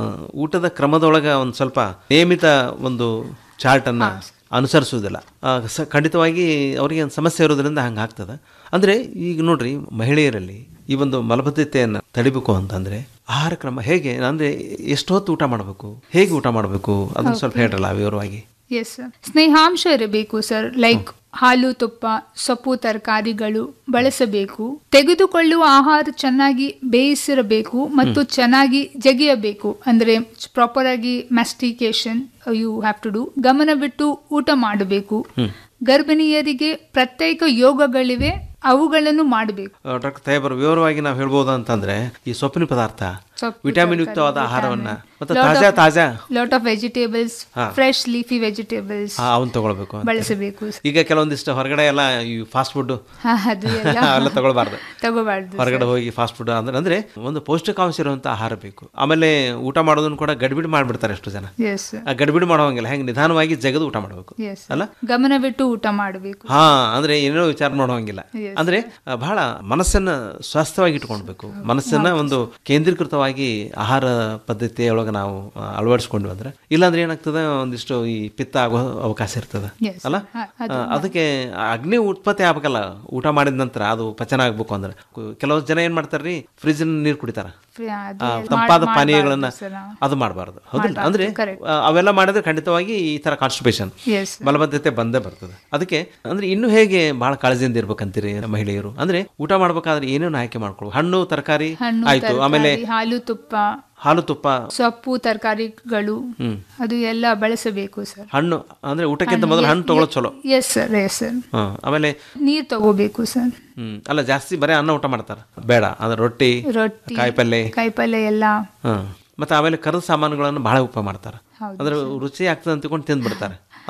ಊಟದ ಕ್ರಮದೊಳಗ ಒಂದು ಸ್ವಲ್ಪ ನಿಯಮಿತ ಒಂದು ಚಾರ್ಟ್ ಅನ್ನ ಅನುಸರಿಸುವುದಿಲ್ಲ ಆ, ಸ- ಖಂಡಿತವಾಗಿ ಅವರಿಗೆ ಒಂದು ಸಮಸ್ಯೆ ಇರೋದ್ರಿಂದ ಹಂಗೆ ಆಗ್ತದೆ ಅಂದ್ರೆ ಈಗ ನೋಡ್ರಿ ಮಹಿಳೆಯರಲ್ಲಿ ಈ ಒಂದು ಮಲಬದ್ಧತೆಯನ್ನು ತಡಿಬೇಕು ಅಂತಂದ್ರೆ ಆಹಾರ ಕ್ರಮ ಹೇಗೆ ಅಂದ್ರೆ ಎಷ್ಟು ಹೊತ್ತು ಊಟ ಮಾಡಬೇಕು ಹೇಗೆ ಊಟ ಮಾಡಬೇಕು ಅದನ್ನ ಸ್ವಲ್ಪ Okay. ಹೇಳ್ರಲ್ಲ ವಿವರವಾಗಿ ಎಸ್ ಸರ್ ಸ್ನೇಹಾಂಶ ಇರಬೇಕು ಸರ್ ಲೈಕ್ ಹಾಲು ತುಪ್ಪ ಸೊಪ್ಪು ತರಕಾರಿಗಳು ಬಳಸಬೇಕು ತೆಗೆದುಕೊಳ್ಳುವ ಆಹಾರ ಚೆನ್ನಾಗಿ ಬೇಯಿಸಿರಬೇಕು ಮತ್ತು ಚೆನ್ನಾಗಿ ಜಗಿಯಬೇಕು ಅಂದ್ರೆ ಪ್ರಾಪರ್ ಆಗಿ mastication you have to do ಗಮನ ಬಿಟ್ಟು ಊಟ ಮಾಡಬೇಕು ಹ್ಮ್. ಗರ್ಭಿಣಿಯರಿಗೆ ಪ್ರತ್ಯೇಕ ಯೋಗಗಳಿವೆ ಅವುಗಳನ್ನು ಮಾಡಬೇಕು ಡಾಕ್ಟರ್ ತೇಬರ್ ವಿವರವಾಗಿ ನಾವು ಹೇಳ್ಬೋದು ಅಂತಂದ್ರೆ ಈ ಸೊಪ್ಪಿನ ಪದಾರ್ಥ ಸೊಪ್ಪು, ವಿಟಮಿನ್ ತರಕಾರಿ, ಯುಕ್ತವಾದ ಆಹಾರವನ್ನ vitamin. ಮತ್ತೆ Lot ತಾಜಾ of- ತಾಜಾ ಲಾಟ್ ಆಫ್ ವೆಜಿಟೇಬಲ್ಸ್ ಹಾ. ಫ್ರೆಶ್ ಲೀಫಿ ವೆಜಿಟೇಬಲ್ಸ್ ಹಾ, ಅವನ್ ತಗೊಳ್ಬೇಕು ಅಂತ. ಬಳಸಬೇಕು ಈಗ ಕೆಲವೊಂದಿಷ್ಟು ಹೊರಗಡೆ ಎಲ್ಲ ಈ ಫಾಸ್ಟ್ ಫುಡ್ ಹಾ, ಅದು ಎಲ್ಲ ಎಲ್ಲ ತಗೊಳ್ಬಾರ್ದು ತಗೋಬಾರ್ದು ಹೊರಗಡೆ ಹೋಗಿ ಫಾಸ್ಟ್ ಫುಡ್ ಅಂದ್ರೆ ಅಂದ್ರೆ ಒಂದು ಪೌಷ್ಟಿಕಾಂಶ ಇರುವಂತ ಆಹಾರ ಬೇಕು ಆಮೇಲೆ ಊಟ ಮಾಡೋದನ್ನು ಕೂಡ ಗಡಿಬಿಡಿ ಮಾಡ್ಬಿಡ್ತಾರೆ ಎಷ್ಟು ಜನ ಎಸ್ ಆ ಗಡಿಬಿಡಿ ಮಾಡೋಂಗಿಲ್ಲ ಹೆಂಗೆ ನಿಧಾನವಾಗಿ ಜಗದು ಊಟ ಮಾಡಬೇಕು ಎಸ್ ಅಲ್ಲ ಗಮನ ಬಿಟ್ಟು ಊಟ ಮಾಡಬೇಕು ಹಾ ಅಂದ್ರೆ ಏನೇನೋ ವಿಚಾರ ಮಾಡೋಂಗಿಲ್ಲ Yes. ಅಂದ್ರೆ ಆ, ಬಹಳ ಮನಸ್ಸನ್ನ ಸ್ವಾಸ್ಥ್ಯವಾಗಿ ಇಟ್ಕೊಳ್ಬೇಕು ಮನಸ್ಸನ್ನ ಒಂದು ಕೇಂದ್ರೀಕೃತವಾಗಿ ಆಹಾರ ಪದ್ಧತಿಯೊಳಗೆ ನಾವು ಆ, ಅಳವಡಿಸ್ಕೊಂಡ್ವಿ ಅಂದ್ರೆ ಇಲ್ಲಾಂದ್ರೆ ಏನಾಗ್ತದೆ ಒಂದಿಷ್ಟು ಈ ಪಿತ್ತ ಆಗೋ ಅವಕಾಶ ಇರ್ತದೆ Yes. ಅಲ್ಲ ಹ, ಅದು ಆ, ಅದಕ್ಕೆ ಅಗ್ನಿ ಉತ್ಪತ್ತಿ ಆಗ್ಬೇಕಲ್ಲ ಊಟ ಮಾಡಿದ ನಂತರ ಅದು ಪಚನ ಆಗ್ಬೇಕು ಅಂದ್ರೆ ಕು- ಕೆಲವು ಜನ ಏನ್ ಮಾಡ್ತಾರ್ರಿ ಫ್ರಿಜ್ ನೀರು ಕುಡಿತಾರ ಫ್ರೀ- ಅದು ಆ, ಎಲ್ಲ ತಂಪಾದ ಮಾಡ್- ಪಾನೀಯಗಳನ್ನ ಮಾಡ್ಬಾರ್ದು sir ನಾವು. ಅದು ಮಾಡಬಾರ್ದು ಹೌದಿಲ್ಲ ಮಾಡ್ಬಾರ್ದು, ಅಂದ್ರೆ correct. ಆ, ಅವೆಲ್ಲ ಮಾಡಿದ್ರೆ ಖಂಡಿತವಾಗಿ ಈ ತರ ಕಾನ್ಸ್ಟಿಪೇಷನ್ Yes, sir. ಮಲಬದ್ಧತೆ ಬಂದೇ ಬರ್ತದೆ ಅದಕ್ಕೆ ಅಂದ್ರೆ ಇನ್ನು ಹೇಗೆ ಬಹಳ ಕಾಳಜಿಯಿಂದ ಇರ್ಬೇಕಂತೀರಿ ಮಹಿಳೆಯರು ಅಂದ್ರೆ ಊಟ ಮಾಡ್ಬೇಕಾದ್ರೆ ಏನೇನು ಆಯ್ಕೆ ಮಾಡ್ಕೊಳ್ಳು ಹಣ್ಣು ತರಕಾರಿ ಹಣ್ಣು ಆಯ್ತು ಆಮೇಲೆ ತರಕಾರಿ, ಹಾಲು ತುಪ್ಪ ಹಾಲು ತುಪ್ಪ ಸೊಪ್ಪು ತರಕಾರಿಗಳು ಹ್ಮ್ ಅದು ಎಲ್ಲ ಬಳಸಬೇಕು ಸರ್ ಹಣ್ಣು ಅಂದ್ರೆ ಊಟಕ್ಕಿಂತ ಮೊದಲು ಹಣ್ಣು ತಗೊಳ್ಳೋದು ಚಲೋ ಎಸ್ ಸರ್ ಎಸ್ ಸರ್ ಹಾ ಆಮೇಲೆ ನೀರ್ ತಗೋಬೇಕು ಸರ್ ಹ್ಮ್ ಅಲ್ಲ ಜಾಸ್ತಿ ಬರೀ ಅನ್ನ ಊಟ ಮಾಡ್ತಾರ ಬೇಡ ಅಂದ್ರೆ ರೊಟ್ಟಿ ರೊಟ್ಟಿ ಕಾಯಿಪಲ್ಲೆ ಕಾಯಿಪಲ್ಲೆ ಎಲ್ಲ ಹಾ ಮತ್ತೆ ಆಮೇಲೆ ಕರದ ಸಾಮಾನುಗಳನ್ನು ಬಹಳ ಉಪಯೋಗ ಮಾಡ್ತಾರೆ ಹೌದು ಅಂದ್ರೆ ರುಚಿ ಆಗ್ತದೆ ಅಂತ ತಿಳ್ಕೊಂಡು ತಿಂದ್ಬಿಡ್ತಾರೆ ಹೌದಲ್ಲ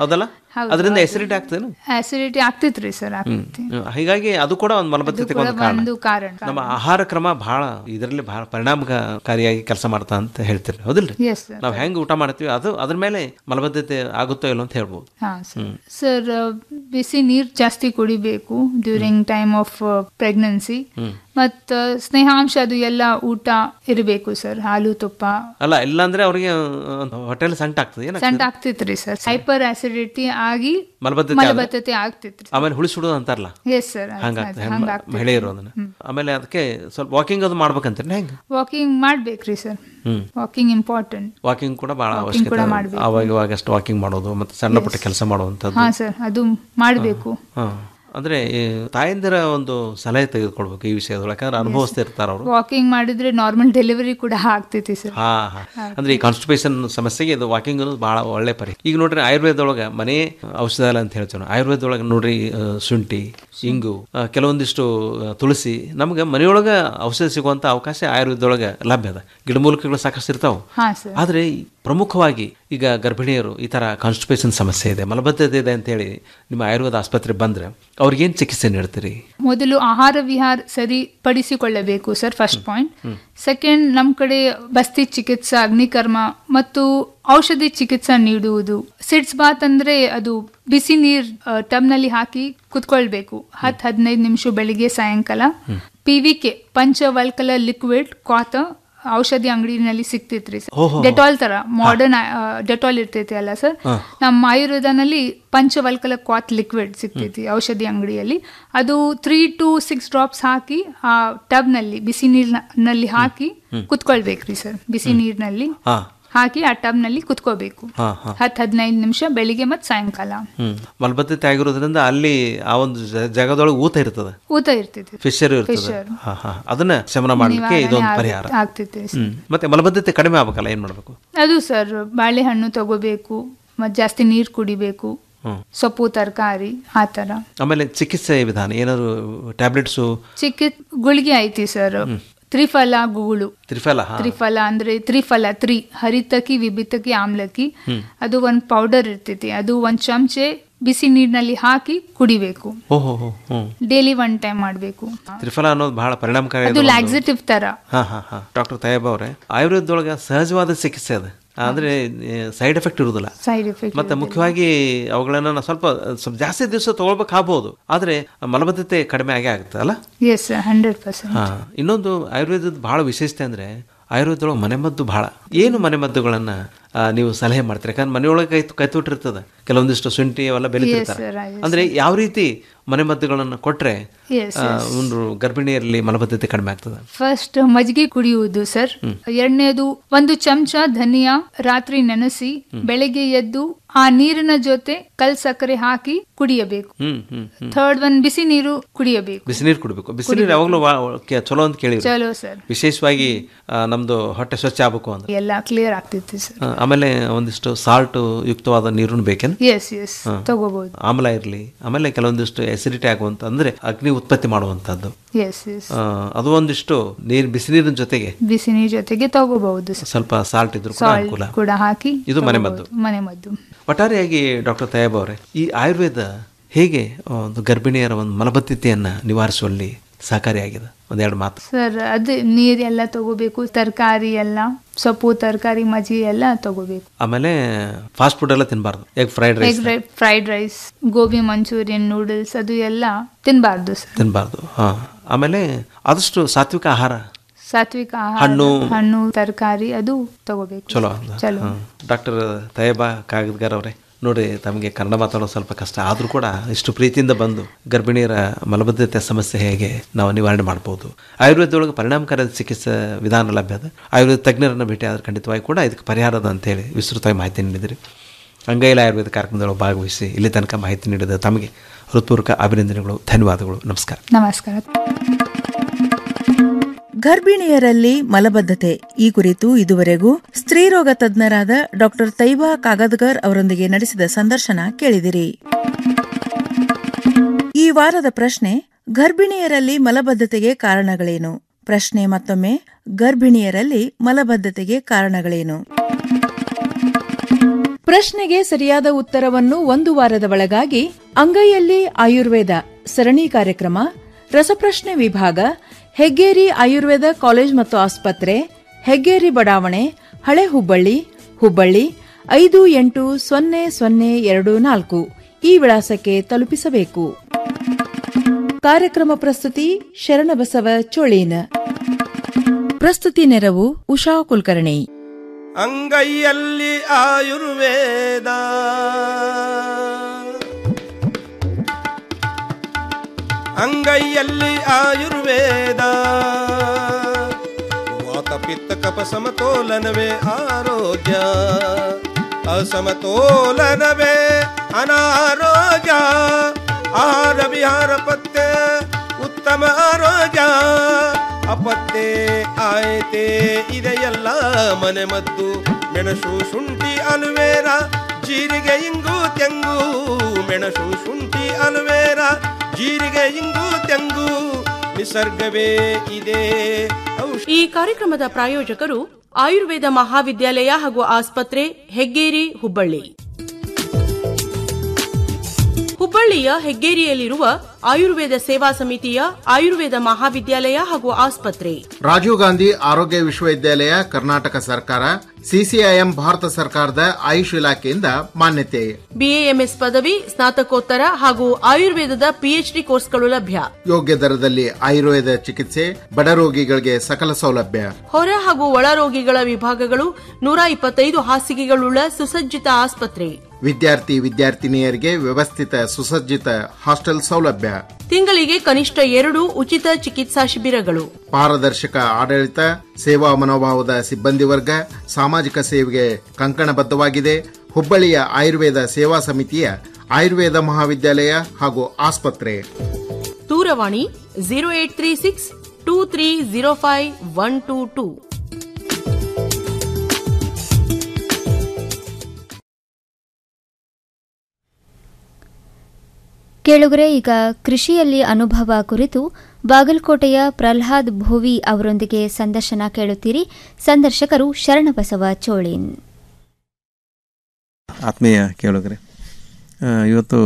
ಹೌದು, ಅದರಿಂದ ಅದು- ಎಸಿಡಿಟಿ ಆಗ್ತದೇನು ಆಸಿಡಿಟಿ ಆಗ್ತೈತ್ರಿ ಸರ್ ಹ್ಮ್. ಆಗ್ತೈತಿ ಹೀಗಾಗಿ ಅದು ಕೂಡ ಒಂದು ಮಲಬದ್ಧತೆಗೆ ಕೂಡ ಒಂದು ಕಾರಣ ಒಂದು ಕಾರಣ ನಮ್ಮ ಆಹಾರ ಕ್ರಮ ಬಹಳ ಇದರಲ್ಲಿ ಬಹಳ ಪರಿಣಾಮಕಾರಿಯಾಗಿ ಕೆಲಸ ಮಾಡ್ತಾ ಅಂತ ಹೇಳ್ತೀರಿ ಹೌದಿಲ್ರಿ Yes, sir. ನಾವು ಹೆಂಗ್ ಊಟ ಮಾಡ್ತೀವಿ ಅದು ಅದ್ರ ಮೇಲೆ ಮಲಬದ್ಧತೆ ಆಗುತ್ತೋ ಇಲ್ಲೋ ಅಂತ ಹೇಳ್ಬೋದು ಹಾ ಸರ್ ಹ್ಮ್. ಸರ್ ಬಿಸಿ ನೀರು ಜಾಸ್ತಿ ಕುಡಿಬೇಕು during time of pregnancy hmm. ಮತ್ತು ಸ್ನೇಹಾಂಶ ಅದು ಎಲ್ಲ ಊಟ ಇರಬೇಕು ಸರ್ ಹಾಲು ತುಪ್ಪ ಅಲ್ಲ ಇಲ್ಲಾಂದ್ರೆ ಅವ್ರಿಗೆ ಹೋಟೆಲ್ ಸಂಟ ಆಗ್ತದೆ ಏನಾಗ್ತದೆ ಸಂಟ ಆಗ್ತೈತ್ರಿ ಸರ್ ಹೈಪರ್ ಆಸಿಡಿಟಿ ಆಗಿ ಮಲಬದ್ಧತೆ ಆದ್ರೆ? ಮಲಬದ್ಧತೆ ಆಗ್ತೈತ್ರಿ ಆಮೇಲೆ ಹುಳಿಸುಡೋದು ಅಂತಾರಲ್ಲ ಎಸ್ ಸರ್ ಹಂಗಾಗ್ತದೆ ಹಂಗಾಗ್ತೈತಿ. ಮಹಿಳೆಯರು ಅದನ್ನ ಆಮೇಲೆ ಅದಕ್ಕೆ ಸ್ವಲ್ಪ ವಾಕಿಂಗ್ ಅದು ಮಾಡ್ಬೇಕಂತೀರಿ ಹೆಂಗ್ ವಾಕಿಂಗ್ ಮಾಡ್ಬೇಕ್ರಿ sir hmm walking important walking ಕೂಡ ಬಹಳ Walking ಕೂಡ ಅವಶ್ಯಕತೆ ಮಾಡ್ಬೇಕು. ಅವಾಗ ಇವಾಗ ಅಷ್ಟು ವಾಕಿಂಗ್ ಮಾಡೋದು ಮತ್ತೆ ಸಣ್ಣ ಪುಟ್ಟ ಕೆಲಸ ಮಾಡುವಂಥದ್ದು ಹಾ ಸರ್ ಅದು ಮಾಡಬೇಕು ಹಾ ಅಂದ್ರೆ ಈ ತಾಯಂದಿರ ಒಂದು ಸಲಹೆ ತೆಗೆದುಕೊಳ್ಬೇಕು ಈ ವಿಷಯದೊಳಗೆ ಯಾಕಂದ್ರೆ ಅನುಭವಿಸ್ತಾ ಇರ್ತಾರ ಅವರು ವಾಕಿಂಗ್ ಮಾಡಿದ್ರೆ ನಾರ್ಮಲ್ ಡೆಲಿವರಿ ಕೂಡ ಆಗ್ತೈತಿ ಸರ್ ಹಾ ಹಾ ಅಂದ್ರೆ ಈ ಕಾನ್ಸ್ಟಿಪೇಷನ್ ಸಮಸ್ಯೆಗೆ ಇದು ವಾಕಿಂಗ್ ಅನ್ನೋದು ಬಹಳ ಒಳ್ಳೆ ಪರಿ ಈಗ ನೋಡ್ರಿ ಆಯುರ್ವೇದದೊಳಗೆ ಮನೆ ಔಷಧಾಲಯ ಅಂತ ಹೇಳ್ತೀವಿ ನಾವು ಆಯುರ್ವೇದದೊಳಗೆ ನೋಡ್ರಿ ಆ, ಶುಂಠಿ ಇಂಗು ಆ, ಕೆಲವೊಂದಿಷ್ಟು ಆ, ತುಳಸಿ ನಮ್ಗೆ ಮನೆಯೊಳಗೆ ಔಷಧ ಸಿಗುವಂತ ಅವಕಾಶ ಆಯುರ್ವೇದದೊಳಗೆ ಲಭ್ಯ ಅದ ಗಿಡಮೂಲಿಕೆಗಳು ಸಾಕಷ್ಟು ಇರ್ತಾವೆ ಹಾ ಸರ್ ಆದರೆ ಪ್ರಮುಖವಾಗಿ ಈಗ ಗರ್ಭಿಣಿಯರು ಈ ಥರ ಕಾನ್ಸ್ಟಿಪೇಷನ್ ಸಮಸ್ಯೆ ಇದೆ ಮಲಬದ್ಧತೆ ಇದೆ ಅಂತೇಳಿ ನಿಮ್ಮ ಆಯುರ್ವೇದ ಆಸ್ಪತ್ರೆ ಬಂದರೆ ಅವ್ರಿಗೇನು ಚಿಕಿತ್ಸೆ ನೀಡ್ತೀರಿ ಮೊದಲು ಆಹಾರ ವಿಹಾರ ಸರಿಪಡಿಸಿಕೊಳ್ಳಬೇಕು ಸರ್ ಫಸ್ಟ್ ಪಾಯಿಂಟ್ ಸೆಕೆಂಡ್ ನಮ್ಮ ಕಡೆ ಬಸ್ತಿ ಚಿಕಿತ್ಸಾ ಅಗ್ನಿಕರ್ಮ ಮತ್ತು ಔಷಧಿ ಚಿಕಿತ್ಸಾ ನೀಡುವುದು ಸಿಡ್ಸ್ ಬಾತ್ ಅಂದ್ರೆ ಅದು ಬಿಸಿ ನೀರ್ ಟಬ್ನಲ್ಲಿ ಹಾಕಿ ಕುತ್ಕೊಳ್ಬೇಕು ಹತ್ತು ಹದಿನೈದು ನಿಮಿಷ ಬೆಳಿಗ್ಗೆ ಸಾಯಂಕಾಲ ಪಿ ವಿ ಕೆ ಪಂಚವಲ್ಕಲ ಲಿಕ್ವಿಡ್ ಕ್ವಾತ ಔಷಧಿ ಅಂಗಡಿನಲ್ಲಿ ಸಿಗ್ತೈತ್ರಿ ಓಹೋ. ಸರ್ ಡೆಟಾಲ್ ತರ ಮಾಡರ್ನ್ ಡೆಟಾಲ್ ಇರ್ತೈತಿ ಅಲ್ಲ ಸರ್ ಹಾ. ನಮ್ಮ ಆಯುರ್ವೇದನಲ್ಲಿ ಪಂಚವಲ್ಕಲ ಕ್ವಾತ್ ಲಿಕ್ವಿಡ್ ಸಿಗ್ತೈತಿ ಔಷಧಿ ಅಂಗಡಿಯಲ್ಲಿ ಅದು ತ್ರೀ ಟು ಸಿಕ್ಸ್ ಡ್ರಾಪ್ಸ್ ಹಾಕಿ ಆ ಟಬ್ನಲ್ಲಿ ಬಿಸಿ ನೀರಿನಲ್ಲಿ ಹಾಕಿ ಹ್ಮ್. ಕುತ್ಕೊಳ್ಬೇಕ್ರಿ ಸರ್ ಬಿಸಿ ನೀರಿನಲ್ಲಿ ಹಾ ಹಾಕಿ ಆ ಟಬ್ನಲ್ಲಿ ಕುತ್ಕೋಬೇಕು ಹಾ ಹಾ ಹತ್ತು ಹದಿನೈದು ನಿಮಿಷ ಬೆಳಿಗ್ಗೆ ಮತ್ತು ಸಾಯಂಕಾಲ ಹ್ಮ್ ಮಲಬದ್ಧತೆ ಆಗಿರೋದ್ರಿಂದ ಅಲ್ಲಿ ಆ ಒಂದು ಜ- ಜಾಗದೊಳಗೆ ಊತ ಇರ್ತದೆ ಊತ ಇರ್ತೈತಿ ಫಿಶರ್ ಇರ್ತದೆ Fissure. ಹಾ ಹಾ ಅದನ್ನ ಶಮನ ಮಾಡಲಿಕ್ಕೆ ನಿವಾರಣೆ ಇದೊಂದು ಆಗ್- ಪರಿಹಾರ ಆಗ್ತೈತಿ ಸರ್. ಹ್ಮ್ ಮತ್ತೆ ಮಲಬದ್ಧತೆ ಕಡಿಮೆ ಆಗ್ಬೇಕಲ್ಲ ಏನ್ ಮಾಡ್ಬೇಕು ಅದು ಸರ್ ಬಾಳೆಹಣ್ಣು ತಗೋಬೇಕು ಮತ್ತು ಜಾಸ್ತಿ ನೀರು ಕುಡಿಬೇಕು ಹ್ಮ್ ಸೊಪ್ಪು ತರಕಾರಿ ಆ ಥರ ಆಮೇಲೆ ಚಿಕಿತ್ಸೆ ವಿಧಾನ ಏನಾದ್ರು ಟ್ಯಾಬ್ಲೆಟ್ಸು ಚಿಕಿತ್ ಗುಳಿಗೆ ಐತಿ ಸರ್ ತ್ರಿಫಲ ಗುಗಳು ತ್ರಿಫಲ ಹಾ ತ್ರಿಫಲ ಅಂದ್ರೆ ತ್ರಿಫಲ ತ್ರಿ ಹರಿತಕಿ ವಿಭಿತಕಿ ಆಮ್ಲಕಿ ಹ್ಮ್. ಅದು ಒಂದು ಪೌಡರ್ ಇರ್ತೈತಿ ಅದು ಒಂದು ಚಮಚೆ ಬಿಸಿ ನೀರಿನಲ್ಲಿ ಹಾಕಿ ಕುಡಿಬೇಕು ಓಹೋ ಹೋ ಹ್ಮ್ ಡೈಲಿ ಒನ್ ಟೈಮ್ ಮಾಡಬೇಕು ತ್ರಿಫಲ ಅನ್ನೋದು ಬಹಳ ಪರಿಣಾಮಕಾರಿ ಅದು ಲ್ಯಾಕ್ಸಿಟಿವ್ ತರ ಹಾ ಹಾ ಹಾ ಡಾಕ್ಟರ್ ತಯ್ಯಬ್ ಅವರೇ ಆಯುರ್ವೇದದೊಳಗೆ ಸಹಜವಾದ ಚಿಕಿತ್ಸೆ ಅದು ಅಂದ್ರೆ ಸೈಡ್ ಎಫೆಕ್ಟ್ ಇರುವುದಿಲ್ಲ ಸೈಡ್ ಎಫೆಕ್ಟ್ ಮತ್ತೆ ಮುಖ್ಯವಾಗಿ ಅವುಗಳನ್ನ ನಾವು ಸ್ವಲ್ಪ ಸ್ವಲ್ಪ ಜಾಸ್ತಿ ದಿವಸ ತಗೊಳ್ಬೇಕಾಗ್ಬೋದು ಆದ್ರೆ ಮಲಬದ್ಧತೆ ಕಡಿಮೆ ಆಗೇ ಆಗುತ್ತೆ ಅಲ್ಲ ಎಸ್ ಹಂಡ್ರೆಡ್ ಪರ್ಸೆಂಟ್ ಹಾ ಇನ್ನೊಂದು ಆಯುರ್ವೇದದ ಬಹಳ ವಿಶೇಷತೆ ಅಂದ್ರೆ ಆಯುರ್ವೇದದೊಳಗೆ ಮನೆಮದ್ದು ಬಹಳ ಏನು ಮನೆಮದ್ದುಗಳನ್ನ ಆ, ನೀವು ಸಲಹೆ ಮಾಡ್ತೀರಿ ಯಾಕಂದ್ರೆ ಮನೆಯೊಳಗೆ ಕೈ ಕೈತುಟ್ಟಿರ್ತದೆ ಕೆಲವೊಂದಿಷ್ಟು ಶುಂಠಿ ಅವೆಲ್ಲ ಬೆಳೀತಿರ್ತಾರೆ Yes, sir, yes, ಅಂದ್ರೆ ಯಾವ ರೀತಿ ಮನೆಮದ್ದುಗಳನ್ನು ಕೊಟ್ರೆ Yes, ಆ, yes. ಒಂದು ಗರ್ಭಿಣಿಯರಲ್ಲಿ ಮಲಬದ್ಧತೆ ಕಡಿಮೆ ಆಗ್ತದೆ ಫಸ್ಟ್ ಮಜ್ಜಿಗೆ ಕುಡಿಯುವುದು ಸರ್ ಎರಡನೇದು ಒಂದು ಚಮಚ ಧನಿಯಾ ರಾತ್ರಿ ನೆನೆಸಿ ಬೆಳಗ್ಗೆ ಎದ್ದು ಆ ನೀರಿನ ಜೊತೆ ಕಲ್ ಸಕ್ಕರೆ ಹಾಕಿ ಕುಡಿಯಬೇಕು ಹ್ಮ್ ಹ್ಮ್ ಹ್ಮ್ ಥರ್ಡ್ ಒನ್ ಬಿಸಿ ನೀರು ಕುಡಿಯಬೇಕು ಬಿಸಿನೀರು ಕುಡಿಬೇಕು ಬಿಸಿನೀರು ಯಾವಾಗಲೂ ಚಲೋ ಅಂತ ಕೇಳಿ ಚಲೋ ಸರ್ ವಿಶೇಷವಾಗಿ ಆ, ನಮ್ದು ಹೊಟ್ಟೆ ಸ್ವಚ್ಛ ಆಗ್ಬೇಕು ಅಂದ್ರೆ ಎಲ್ಲ ಕ್ಲಿಯರ್ ಆಗ್ತೈತಿ ಸರ್ ಆ, ಆಮೇಲೆ ಒಂದಿಷ್ಟು ಸಾಲ್ಟ್ ಯುಕ್ತವಾದ ನೀರನ್ನು ಬೇಕೇನು ಎಸ್ ಎಸ್ ಹಾ. ತಗೋಬಹುದು ಆಮ್ಲ ಇರಲಿ ಆಮೇಲೆ ಕೆಲವೊಂದಿಷ್ಟು ಎಸಿಡಿಟಿ ಆಗುವಂತ ಅಂದ್ರೆ ಅಗ್ನಿ ಉತ್ಪತ್ತಿ ಮಾಡುವಂತದ್ದು ಎಸ್ ಎಸ್ ಆ, ಅದು ಒಂದಿಷ್ಟು ನೀರ್ ಬಿಸಿನೀರಿನ ಜೊತೆಗೆ ಬಿಸಿ ನೀರ್ ಜೊತೆಗೆ ತಗೋಬಹುದು ಸರ್ ಸ್ವಲ್ಪ ಸಾಲ್ಟ್ ಇದ್ರು ಕೂಡ ಸಾಲ್ಟ್ ಅನುಕೂಲ ಕೂಡ ಹಾಕಿ ಇದು ಮನೆ ತಗೋಬಹುದು. ಮದ್ದು ಮನೆ ಮದ್ದು ಒಟ್ಟಾರೆಯಾಗಿ ಡಾಕ್ಟರ್ ತಯ್ಯಬ್ ಅವರೇ ಈ ಆಯುರ್ವೇದ ಹೇಗೆ ಒಂದು ಗರ್ಭಿಣಿಯರ ಒಂದು ಮಲಬದ್ಧತೆಯನ್ನ ನಿವಾರಿಸುವಲ್ಲಿ ಸಹಕಾರಿಯಾಗಿದೆ ಒಂದೆರಡು ಮಾತು ಸರ್ ಅದು ನೀರೆಲ್ಲ ತಗೋಬೇಕು ತರಕಾರಿ ಎಲ್ಲ ಸೊಪ್ಪು ತರಕಾರಿ ಮಜ್ಜಿಗೆ ಎಲ್ಲ ತಗೋಬೇಕು ಆಮೇಲೆ ಫಾಸ್ಟ್ ಫುಡ್ ಎಲ್ಲ ತಿನ್ನಬಾರ್ದು egg fried rice egg fried rice gobi manchurian noodles ಅದು ಎಲ್ಲ ತಿನ್ನಬಾರ್ದು ಸರ್ ತಿನ್ನಬಾರ್ದು ಹಾ ಆಮೇಲೆ ಆದಷ್ಟು ಸಾತ್ವಿಕ ಆಹಾರ ಸಾತ್ವಿಕ ಆಹಾರ ಹಣ್ಣು. ಹಣ್ಣು ತರಕಾರಿ ಅದು ತಗೋಬೇಕು ಚಲೋ ಚಲೋ ಡಾಕ್ಟರ್ ತಯಬಾ ಕಾಗದ್ಗಾರ್ ಅವರೇ ನೋಡಿ ತಮಗೆ ಕನ್ನಡ ಮಾತಾಡೋದು ಸ್ವಲ್ಪ ಕಷ್ಟ ಆದರೂ ಕೂಡ ಇಷ್ಟು ಪ್ರೀತಿಯಿಂದ ಬಂದು ಗರ್ಭಿಣಿಯರ ಮಲಬದ್ಧತೆ ಸಮಸ್ಯೆ ಹೇಗೆ ನಾವು ನಿವಾರಣೆ ಮಾಡ್ಬೋದು ಆಯುರ್ವೇದದೊಳಗೆ ಪರಿಣಾಮಕಾರಿ ಚಿಕಿತ್ಸೆ ವಿಧಾನ ಲಭ್ಯ ಅದ ಆಯುರ್ವೇದ ತಜ್ಞರನ್ನು ಭೇಟಿ ಆದ್ರೆ ಖಂಡಿತವಾಗಿ ಕೂಡ ಇದಕ್ಕೆ ಪರಿಹಾರದ ಅಂತೇಳಿ ವಿಸ್ತೃತವಾಗಿ ಮಾಹಿತಿ ನೀಡಿದಿರಿ ಅಂಗೈಲ ಆಯುರ್ವೇದ ಕಾರ್ಯಕ್ರಮದೊಳಗೆ ಭಾಗವಹಿಸಿ ಇಲ್ಲಿ ತನಕ ಮಾಹಿತಿ ನೀಡಿದ ತಮಗೆ ಹೃತ್ಪೂರ್ವಕ ಅಭಿನಂದನೆಗಳು ಧನ್ಯವಾದಗಳು ನಮಸ್ಕಾರ ನಮಸ್ಕಾರ ಗರ್ಭಿಣಿಯರಲ್ಲಿ ಮಲಬದ್ಧತೆ ಈ ಕುರಿತು ಇದುವರೆಗೂ ಸ್ತ್ರೀರೋಗ ತಜ್ಞರಾದ ಡಾಕ್ಟರ್ ತೈಬಾ ಕಾಗದ್ಗರ್ ಅವರೊಂದಿಗೆ ನಡೆಸಿದ ಸಂದರ್ಶನ ಕೇಳಿದಿರಿ ಈ ವಾರದ ಪ್ರಶ್ನೆ ಗರ್ಭಿಣಿಯರಲ್ಲಿ ಮಲಬದ್ಧತೆಗೆ ಕಾರಣಗಳೇನು ಪ್ರಶ್ನೆ ಮತ್ತೊಮ್ಮೆ ಗರ್ಭಿಣಿಯರಲ್ಲಿ ಮಲಬದ್ಧತೆಗೆ ಕಾರಣಗಳೇನು ಪ್ರಶ್ನೆಗೆ ಸರಿಯಾದ ಉತ್ತರವನ್ನು ಒಂದು ವಾರದ ಒಳಗಾಗಿ ಅಂಗೈಯಲ್ಲಿ ಆಯುರ್ವೇದ ಸರಣಿ ಕಾರ್ಯಕ್ರಮ ರಸಪ್ರಶ್ನೆ ವಿಭಾಗ ಹೆಗ್ಗೇರಿ ಆಯುರ್ವೇದ ಕಾಲೇಜ್ ಮತ್ತು ಆಸ್ಪತ್ರೆ ಹೆಗ್ಗೇರಿ ಬಡಾವಣೆ ಹಳೆ ಹುಬ್ಬಳ್ಳಿ ಹುಬ್ಬಳ್ಳಿ ಐದು ಎಂಟು ಸೊನ್ನೆ ಸೊನ್ನೆ ಎರಡು ನಾಲ್ಕು ಈ ವಿಳಾಸಕ್ಕೆ ತಲುಪಿಸಬೇಕು ಕಾರ್ಯಕ್ರಮ ಪ್ರಸ್ತುತಿ ಶರಣಬಸವ ಚೋಳೀನ ಪ್ರಸ್ತುತಿ ನೆರವು ಉಷಾ ಕುಲಕರ್ಣಿ ಅಂಗೈಯಲ್ಲಿ ಆಯುರ್ವೇದ ಅಂಗೈಯಲ್ಲಿ ಆಯುರ್ವೇದ ವಾತ ಪಿತ್ತ ಕಪ ಸಮತೋಲನವೇ ಆರೋಗ್ಯ ಅಸಮತೋಲನವೇ ಅನಾರೋಗ್ಯ ಆಹಾರ ವಿಹಾರ ಪತ್ತೆ ಉತ್ತಮ ಆರೋಗ್ಯ ಅಪತ್ತೆ ಆಯ್ತೆ ಇದೆಯಲ್ಲ ಮನೆ ಮದ್ದು ಮೆಣಸು ಶುಂಠಿ ಅಲುವೇರ ಜೀರಿಗೆ ಇಂಗು ತೆಂಗು ಮೆಣಸು ಶುಂಠಿ ಅಲುವೇರ ಜೀರಿಗೆ ಇಂಗು ತೆಂಗು ನಿಸರ್ಗವೇ ಇದೆ ಈ ಕಾರ್ಯಕ್ರಮದ ಪ್ರಾಯೋಜಕರು ಆಯುರ್ವೇದ ಮಹಾವಿದ್ಯಾಲಯ ಹಾಗೂ ಆಸ್ಪತ್ರೆ ಹೆಗ್ಗೇರಿ ಹುಬ್ಬಳ್ಳಿ ಹುಬ್ಬಳ್ಳಿಯ ಹೆಗ್ಗೇರಿಯಲ್ಲಿರುವ ಆಯುರ್ವೇದ ಸೇವಾ ಸಮಿತಿಯ ಆಯುರ್ವೇದ ಮಹಾವಿದ್ಯಾಲಯ ಹಾಗೂ ಆಸ್ಪತ್ರೆ ರಾಜೀವ್ ಗಾಂಧಿ ಆರೋಗ್ಯ ವಿಶ್ವವಿದ್ಯಾಲಯ ಕರ್ನಾಟಕ ಸರ್ಕಾರ ಸಿಸಿಐಎಂ ಭಾರತ ಸರ್ಕಾರದ ಆಯುಷ್ ಇಲಾಖೆಯಿಂದ ಮಾನ್ಯತೆ ಬಿಎಎಂಎಸ್ ಪದವಿ ಸ್ನಾತಕೋತ್ತರ ಹಾಗೂ ಆಯುರ್ವೇದದ ಪಿಎಚ್ಡಿ ಕೋರ್ಸ್ಗಳು ಲಭ್ಯ ಯೋಗ್ಯ ದರದಲ್ಲಿ ಆಯುರ್ವೇದ ಚಿಕಿತ್ಸೆ ಬಡ ರೋಗಿಗಳಿಗೆ ಸಕಲ ಸೌಲಭ್ಯ ಹೊರ ಹಾಗೂ ಒಳ ರೋಗಿಗಳ ವಿಭಾಗಗಳು ನೂರ ಇಪ್ಪತ್ತೈದು ಹಾಸಿಗೆಗಳುಳ್ಳ ಸುಸಜ್ಜಿತ ಆಸ್ಪತ್ರೆ ವಿದ್ಯಾರ್ಥಿ ವಿದ್ಯಾರ್ಥಿನಿಯರಿಗೆ ವ್ಯವಸ್ಥಿತ ಸುಸಜ್ಜಿತ ಹಾಸ್ಟೆಲ್ ಸೌಲಭ್ಯ ತಿಂಗಳಿಗೆ ಕನಿಷ್ಠ ಎರಡು ಉಚಿತ ಚಿಕಿತ್ಸಾ ಶಿಬಿರಗಳು ಪಾರದರ್ಶಕ ಆಡಳಿತ ಸೇವಾ ಮನೋಭಾವದ ಸಿಬ್ಬಂದಿ ವರ್ಗ ಸಾಮಾಜಿಕ ಸೇವೆಗೆ ಕಂಕಣಬದ್ಧವಾಗಿದೆ ಹುಬ್ಬಳ್ಳಿಯ ಆಯುರ್ವೇದ ಸೇವಾ ಸಮಿತಿಯ ಆಯುರ್ವೇದ ಮಹಾವಿದ್ಯಾಲಯ ಹಾಗೂ ಆಸ್ಪತ್ರೆ ದೂರವಾಣಿ zero eight three six two three zero five one two two ಕೇಳುಗರೆ ಈಗ ಕೃಷಿಯಲ್ಲಿ ಅನುಭವ ಕುರಿತು ಬಾಗಲಕೋಟೆಯ ಪ್ರಹ್ಲಾದ್ ಭೋವಿ ಅವರೊಂದಿಗೆ ಸಂದರ್ಶನ ಕೇಳುತ್ತೀರಿ ಸಂದರ್ಶಕರು ಶರಣಬಸವ ಚೋಳಿನ್ ಆತ್ಮೀಯ ಕೇಳುಗರೆ ಆ, ಇವತ್ತು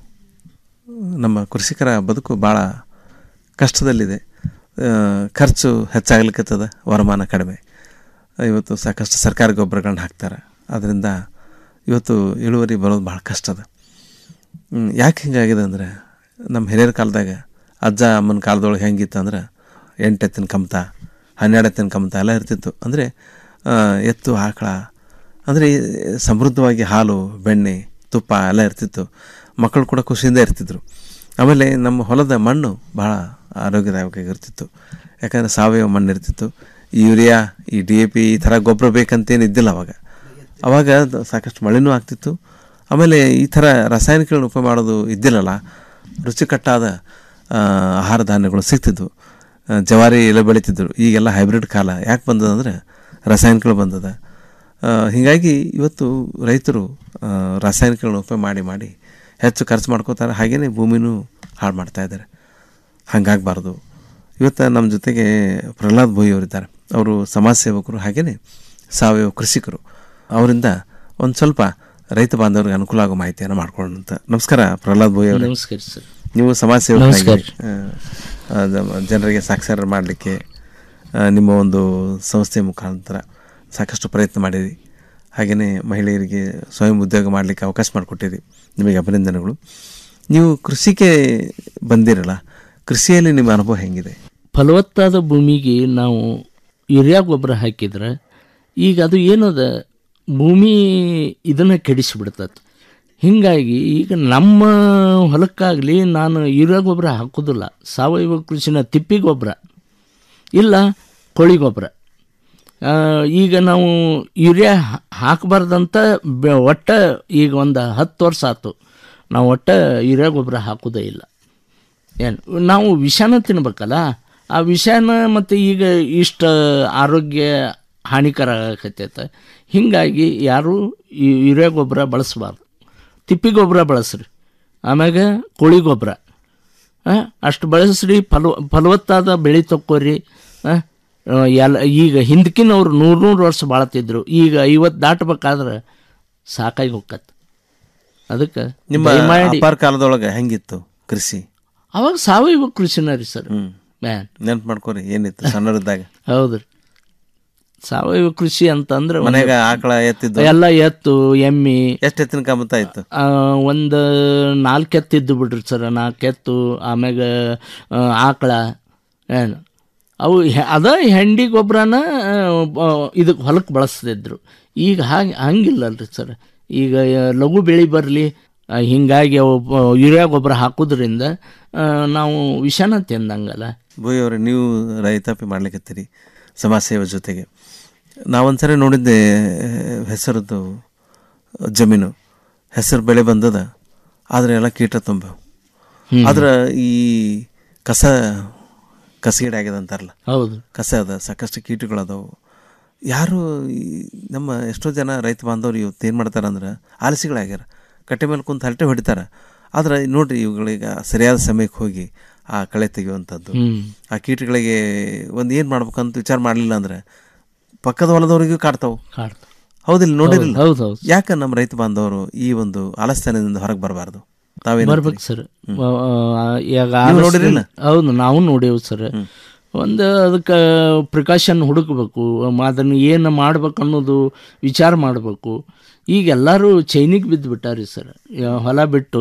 ನಮ್ಮ ಕೃಷಿಕರ ಬದುಕು ಭಾಳ ಕಷ್ಟದಲ್ಲಿದೆ ಆ, ಖರ್ಚು ಹೆಚ್ಚಾಗ್ಲಿಕ್ಕತ್ತದ ವರಮಾನ ಕಡಿಮೆ ಇವತ್ತು ಸಾಕಷ್ಟು ಸರ್ಕಾರಿ ಗೊಬ್ಬರಗಳನ್ನ ಹಾಕ್ತಾರೆ ಅದರಿಂದ ಇವತ್ತು ಇಳುವರಿ ಬರೋದು ಭಾಳ ಕಷ್ಟ ಅದ ಹ್ಮ್, ಯಾಕೆ ಹಿಂಗಾಗಿದೆ ಅಂದರೆ ನಮ್ಮ ಹಿರಿಯರ ಕಾಲದಾಗ ಅಜ್ಜ ಅಮ್ಮನ ಕಾಲದೊಳಗೆ ಹೆಂಗಿತ್ತು ಅಂದ್ರೆ ಎಂಟು ಎತ್ತಿನ ಕಮ್ತ ಹನ್ನೆರಡು ಎತ್ತಿನ ಕಮ್ತ ಎಲ್ಲ ಇರ್ತಿತ್ತು ಅಂದರೆ ಎತ್ತು ಆಕಳ ಅಂದರೆ ಸಮೃದ್ಧವಾಗಿ ಹಾಲು ಬೆಣ್ಣೆ ತುಪ್ಪ ಎಲ್ಲ ಇರ್ತಿತ್ತು ಮಕ್ಕಳು ಕೂಡ ಖುಷಿಯಿಂದ ಇರ್ತಿದ್ರು ಆಮೇಲೆ ನಮ್ಮ ಹೊಲದ ಮಣ್ಣು ಭಾಳ ಆರೋಗ್ಯದಾಯಕವಾಗಿರ್ತಿತ್ತು ಯಾಕಂದರೆ ಸಾವಯವ ಮಣ್ಣು ಇರ್ತಿತ್ತು ಈ ಯೂರಿಯಾ ಈ ಡಿ ಎ ಪಿ ಈ ಥರ ಗೊಬ್ಬರ ಬೇಕಂತೇನು ಇದ್ದಿಲ್ಲ ಅವಾಗ ಅವಾಗ ದ- ಸಾಕಷ್ಟು ಮಳೆನೂ ಆಗ್ತಿತ್ತು ಆಮೇಲೆ ಈ ಥರ ರಾಸಾಯನಿಕಗಳನ್ನ ಉಪಯೋಗ ಮಾಡೋದು ಇದ್ದಿಲ್ಲಲ್ಲ ರುಚಿಕಟ್ಟಾದ ಆ, ಆಹಾರ ಧಾನ್ಯಗಳು ಸಿಗ್ತಿದ್ವು ಆ, ಜವಾರಿ ಎಲ್ಲ ಬೆಳೀತಿದ್ರು ಈಗೆಲ್ಲ ಹೈಬ್ರಿಡ್ ಕಾಲ ಯಾಕೆ ಬಂದದಂದ್ರೆ ರಾಸಾಯನಿಕಗಳು ಬಂದದ ಆ, ಹೀಗಾಗಿ ಇವತ್ತು ರೈತರು ಆ, ರಾಸಾಯನಿಕಗಳನ್ನ ಉಪಯೋಗ ಮಾಡಿ ಮಾಡಿ ಹೆಚ್ಚು ಖರ್ಚು ಮಾಡ್ಕೋತಾರೆ ಹಾಗೆಯೇ ಭೂಮಿನೂ ಹಾಳು ಮಾಡ್ತಾ ಇದ್ದಾರೆ ಹಾಗಾಗಬಾರ್ದು ಇವತ್ತು ನಮ್ಮ ಜೊತೆಗೆ ಪ್ರಹ್ಲಾದ್ ಭೋಯಿ ಅವರಿದ್ದಾರೆ ಅವರು ಸಮಾಜ ಸೇವಕರು ಹಾಗೆಯೇ ಸಾವಯವ ಕೃಷಿಕರು ಅವರಿಂದ ಒಂದು ಸ್ವಲ್ಪ ರೈತ ಬಾಂಧವರಿಗೆ ಅನುಕೂಲ ಆಗೋ ಮಾಹಿತಿಯನ್ನು ಮಾಡ್ಕೊಳ್ಳೋಣ ಅಂತ ನಮಸ್ಕಾರ ಪ್ರಹ್ಲಾದ್ ಭೋಯಿ ಅವರು ನಮಸ್ಕಾರ ಸರ್ ನೀವು ಸಮಾಜ ನಮಸ್ಕಾರ. ಸೇವಕರಾಗಿ ಜನರಿಗೆ ಸಾಕ್ಷರ ಮಾಡಲಿಕ್ಕೆ ನಿಮ್ಮ ಒಂದು ಸಂಸ್ಥೆ ಮುಖಾಂತರ ಸಾಕಷ್ಟು ಪ್ರಯತ್ನ ಮಾಡಿರಿ ಹಾಗೆಯೇ ಮಹಿಳೆಯರಿಗೆ ಸ್ವಯಂ ಉದ್ಯೋಗ ಮಾಡಲಿಕ್ಕೆ ಅವಕಾಶ ಮಾಡಿಕೊಟ್ಟಿರಿ ನಿಮಗೆ ಅಭಿನಂದನೆಗಳು ನೀವು ಕೃಷಿಗೆ ಬಂದಿರಲ್ಲ ಕೃಷಿಯಲ್ಲಿ ನಿಮ್ಮ ಅನುಭವ ಹೆಂಗಿದೆ ಫಲವತ್ತಾದ ಭೂಮಿಗೆ ನಾವು ಯೂರಿಯಾ ಗೊಬ್ಬರ ಹಾಕಿದ್ರೆ ಈಗ ಅದು ಏನದ ಭೂಮಿ ಇದನ್ನು ಕೆಡಿಸಿಬಿಡ್ತದೆ ಹೀಗಾಗಿ ಈಗ ನಮ್ಮ ಹೊಲಕ್ಕಾಗಲಿ ನಾನು ಯೂರಿಯಾ ಗೊಬ್ಬರ ಹಾಕೋದಿಲ್ಲ ಸಾವಯವ ಕೃಷಿನ ತಿಪ್ಪಿ ಗೊಬ್ಬರ ಇಲ್ಲ ಕೋಳಿ ಗೊಬ್ಬರ ಆ, ಈಗ ನಾವು ಯೂರಿಯಾ ಹಾ- ಹಾಕಬಾರ್ದಂತ ಬೆ ಒಟ್ಟ ಈಗ ಒಂದು ಹತ್ತು ವರ್ಷ ಆಯ್ತು ನಾವು ಒಟ್ಟ ಯೂರಿಯಾ ಗೊಬ್ಬರ ಹಾಕೋದೇ ಇಲ್ಲ ಏನು ನಾವು ವಿಷಾನ ತಿನ್ಬೇಕಲ್ಲ ಆ ವಿಷಾನ ಮತ್ತು ಈಗ ಇಷ್ಟ ಆರೋಗ್ಯ ಹಾನಿಕರ ಆಗಕತ್ತೈತೆ ಹೀಗಾಗಿ ಯಾರೂ ಈ ಯೂರಿಯಾ ಗೊಬ್ಬರ ಬಳಸಬಾರ್ದು ತಿಪ್ಪಿ ಗೊಬ್ಬರ ಬಳಸ್ರಿ ಆಮ್ಯಾಗ ಕೋಳಿ ಗೊಬ್ಬರ ಆ, ಅಷ್ಟು ಬಳಸ್ರಿ ಫಲ ಫಲವತ್ತಾದ ಬೆಳೆ ತಕ್ಕೋರಿ ಆ, ಆ, ಎಲ್ಲ ಈಗ ಹಿಂದಕಿನವ್ರು ನೂರು ನೂರು ವರ್ಷ ಬಾಳ್ತಿದ್ರು ಈಗ ಐವತ್ತು ದಾಟಬೇಕಾದ್ರೆ ಸಾಕಾಗಿ ಹೋಗತ್ತೆ ಅದಕ್ಕೆ ನಿಮ್ಮ ದಯಮಾಡಿ ಅಪಾರ ಕಾಲದೊಳಗೆ ಹೆಂಗಿತ್ತು ಕೃಷಿ ಅವಾಗ ಸಾವಯವ ಕೃಷಿನ ರೀ ಸರ್ ಹ್ಮ್ ಮ್ಯಾನ್ ನೆನ್ಪು ಮಾಡ್ಕೊರಿ ಏನಿತ್ತು ಸಣ್ಣರಿದ್ದಾಗ ಹೌದು ರೀ ಸಾವಯವ ಕೃಷಿ ಅಂತಂದ್ರೆ ಒಂದು- ಮನ್ಯಾಗ ಆಕಳ ಎತ್ತಿದ್ದು ಎಲ್ಲ ಎತ್ತು ಎಮ್ಮಿ ಎಷ್ಟು ಎತ್ತಿನ ಕಾಮತ ಇತ್ತು ಆ, ಒಂದು ನಾಲ್ಕು ಎತ್ತು ಇದ್ದು ಬಿಡ್ರಿ ಸರ್ ನಾಲ್ಕು ಎತ್ತು ಆಮ್ಯಾಗ ಆ, ಆಕಳ ಏನು ಅವು ಹೆ- ಅದ ಹೆಂಡಿ ಗೊಬ್ಬರನ ಇದಕ್ಕೆ ಹೊಲಕ್ಕೆ ಬಳಸ್ತಿದ್ರು ಈಗ ಹಾಗೆ ಹಂಗಿಲ್ಲಲ್ರಿ ಸರ್ ಈಗ ಆ, ಲಘು ಬೆಳೆ ಬರಲಿ ಹಿಂಗಾಗಿ ಅವು ಆ, ಯೂರಿಯಾ ಗೊಬ್ಬರ ಹಾಕೋದ್ರಿಂದ ಆ, ನಾವು ವಿಷನ ತಿಂದಂಗಲ್ಲ ಭೂಯಿ ಅವ್ರೆ ನೀವು ರೈತಾಪಿ ಮಾಡ್ಲಿಕತ್ತೀರಿ ಸಮಾಜ ಸೇವೆ ಜೊತೆಗೆ ನಾವೊಂದ್ಸರಿ ನೋಡಿದ್ದೆ ಹೆಸರದ್ದು ಜಮೀನು ಹೆಸರು ಬೆಳೆ ಬಂದದ ಆದರೆ ಎಲ್ಲ ಕೀಟ ತುಂಬ ಆದ್ರೆ ಈ ಕಸ ಕಸಗೀಡೆ ಆಗ್ಯದ ಅಂತಾರಲ್ಲ ಹೌದು ಕಸ ಅದ ಸಾಕಷ್ಟು ಕೀಟಗಳದಾವು ಯಾರು ಈ ನಮ್ಮ ಎಷ್ಟೋ ಜನ ರೈತ ಬಾಂಧವ್ರು ಇವತ್ತು ಏನು ಮಾಡ್ತಾರೆ ಅಂದ್ರೆ ಆಲಸಿಗಳಾಗ್ಯಾರ ಕಟ್ಟೆ ಮೇಲೆ ಕುಂತು ಹರಟೆ ಹೊಡಿತಾರ ಆದ್ರೆ ನೋಡ್ರಿ ಇವುಗಳಿಗೆ ಸರಿಯಾದ ಸಮಯಕ್ಕೆ ಹೋಗಿ ಆ ಕಳೆ ತೆಗೆಯುವಂಥದ್ದು ಹ್ಮ್. ಆ ಕೀಟಗಳಿಗೆ ಒಂದು ಏನು ಮಾಡ್ಬೇಕಂತ ವಿಚಾರ ಮಾಡಲಿಲ್ಲ ಅಂದ್ರೆ ಪಕ್ಕದ ಹೊಲದವ್ರಿಗೂ ಕಾಡ್ತಾವು ಕಾಡ್ತಾವ್. ಹೌದಿಲ್ಲ ನೋಡಿರಲಿಲ್ಲ ಹೌದು, ಹೌದು. ಯಾಕೆ ನಮ್ಮ ರೈತ ಬಾಂಧವರು ಈ ಒಂದು ಆಲಸ್ಯದಿಂದ ಹೊರಗೆ ಬರಬಾರ್ದು ತಾವೇನು ಬರ್ಬೇಕು ಸರ್ ಈಗ ನೀವು ಆದಷ್ಟು- ನೋಡಿರಿಲ್ಲ? ಹೌದು ನಾವು ನೋಡೇವು ಸರ್ ಒಂದು ಅದಕ್ಕೆ ಪ್ರಿಕಾಷನ್ ಹುಡುಕ್ಬೇಕು ಅದನ್ನು ಏನು ಮಾಡ್ಬೇಕು ಅನ್ನೋದು ವಿಚಾರ ಮಾಡಬೇಕು ಈಗ ಎಲ್ಲರೂ ಚೈನಿಗೆ ಬಿದ್ದು ಬಿಟ್ಟಾರಿ ಸರ್ ಹೊಲ ಬಿಟ್ಟು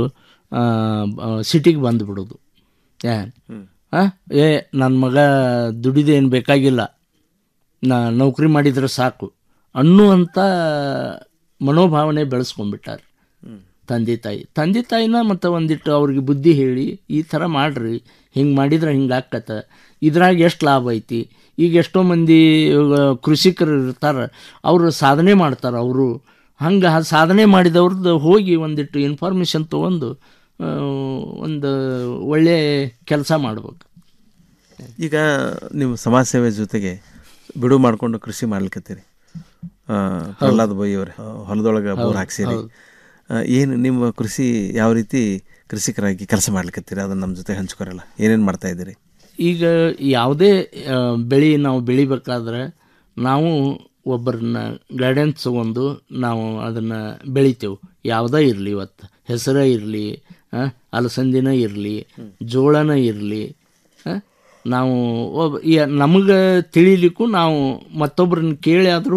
ಸಿಟಿಗೆ ಬಂದುಬಿಡೋದು ಏನ್ ಹಾಂ ಏ ನನ್ನ ಮಗ ದುಡಿದೇನು ಬೇಕಾಗಿಲ್ಲ ನಾ ನೌಕರಿ ಮಾಡಿದ್ರೆ ಸಾಕು ಅನ್ನುವಂಥ ಮನೋಭಾವನೆ ಬೆಳೆಸ್ಕೊಂಡ್ಬಿಟ್ಟಾರೆ ತಂದೆ ತಾಯಿ ತಂದೆ ತಾಯಿನ ಮತ್ತು ಒಂದಿಟ್ಟು ಅವ್ರಿಗೆ ಬುದ್ಧಿ ಹೇಳಿ ಈ ಥರ ಮಾಡ್ರಿ ಹಿಂಗೆ ಮಾಡಿದ್ರೆ ಹಿಂಗೆ ಆಕ್ಕತ್ತ ಇದ್ರಾಗ ಎಷ್ಟು ಲಾಭ ಐತಿ ಈಗ ಎಷ್ಟೋ ಮಂದಿ ಇವಾಗ ಕೃಷಿಕರು ಇರ್ತಾರೆ ಅವರು ಸಾಧನೆ ಮಾಡ್ತಾರೆ ಅವರು ಹಂಗೆ ಸಾಧನೆ ಮಾಡಿದವ್ರದ್ದು ಹೋಗಿ ಒಂದಿಟ್ಟು ಇನ್ಫಾರ್ಮೇಷನ್ ತೊಗೊಂಡು ಆ, ಒಂದು ಒಳ್ಳೆ ಕೆಲಸ ಮಾಡ್ಬೇಕು ಈಗ ನೀವು ಸಮಾಜ ಸೇವೆ ಜೊತೆಗೆ ಬಿಡುವು ಮಾಡಿಕೊಂಡು ಕೃಷಿ ಮಾಡ್ಲಿಕತ್ತೀರಿ ಆ, ಪ್ರಹ್ಲಾದ್ ಬೈ ಅವರೇ ಹೊಲದೊಳಗೆ ಬೋರ್ ಹೌದು, ಹಾಕ್ಸಿರಿ ಹೌದು. ಆ, ಏನು ನಿಮ್ಮ ಕೃಷಿ ಯಾವ ರೀತಿ ಕೃಷಿಕರಾಗಿ ಕೆಲಸ ಮಾಡ್ಲಿಕತ್ತೀರಿ ಅದನ್ನ ನಮ್ಮ ಜೊತೆ ಹಂಚ್ಕೊರಲ್ಲ ಏನೇನು ಮಾಡ್ತಾ ಇದ್ದೀರಿ ಈಗ ಯಾವುದೇ ಆ, ಬೆಳೆ ನಾವು ಬೆಳಿಬೇಕಾದ್ರೆ ನಾವು ಒಬ್ಬರನ್ನ ಗೈಡೆನ್ಸ್ ತಗೊಂಡು ನಾವು ಅದನ್ನು ಬೆಳಿತೇವೆ ಯಾವುದೇ ಇರಲಿ ಇವತ್ತು ಹೆಸರ ಇರಲಿ ಅಲಸಂದಿನ ಇರಲಿ ಜೋಳನ ಇರಲಿ ನಾವು ಒಬ್ಬ ನಮಗೆ ತಿಳಿಲಿಕ್ಕೂ ನಾವು ಮತ್ತೊಬ್ಬರನ್ನ ಕೇಳಿ ಆದರೂ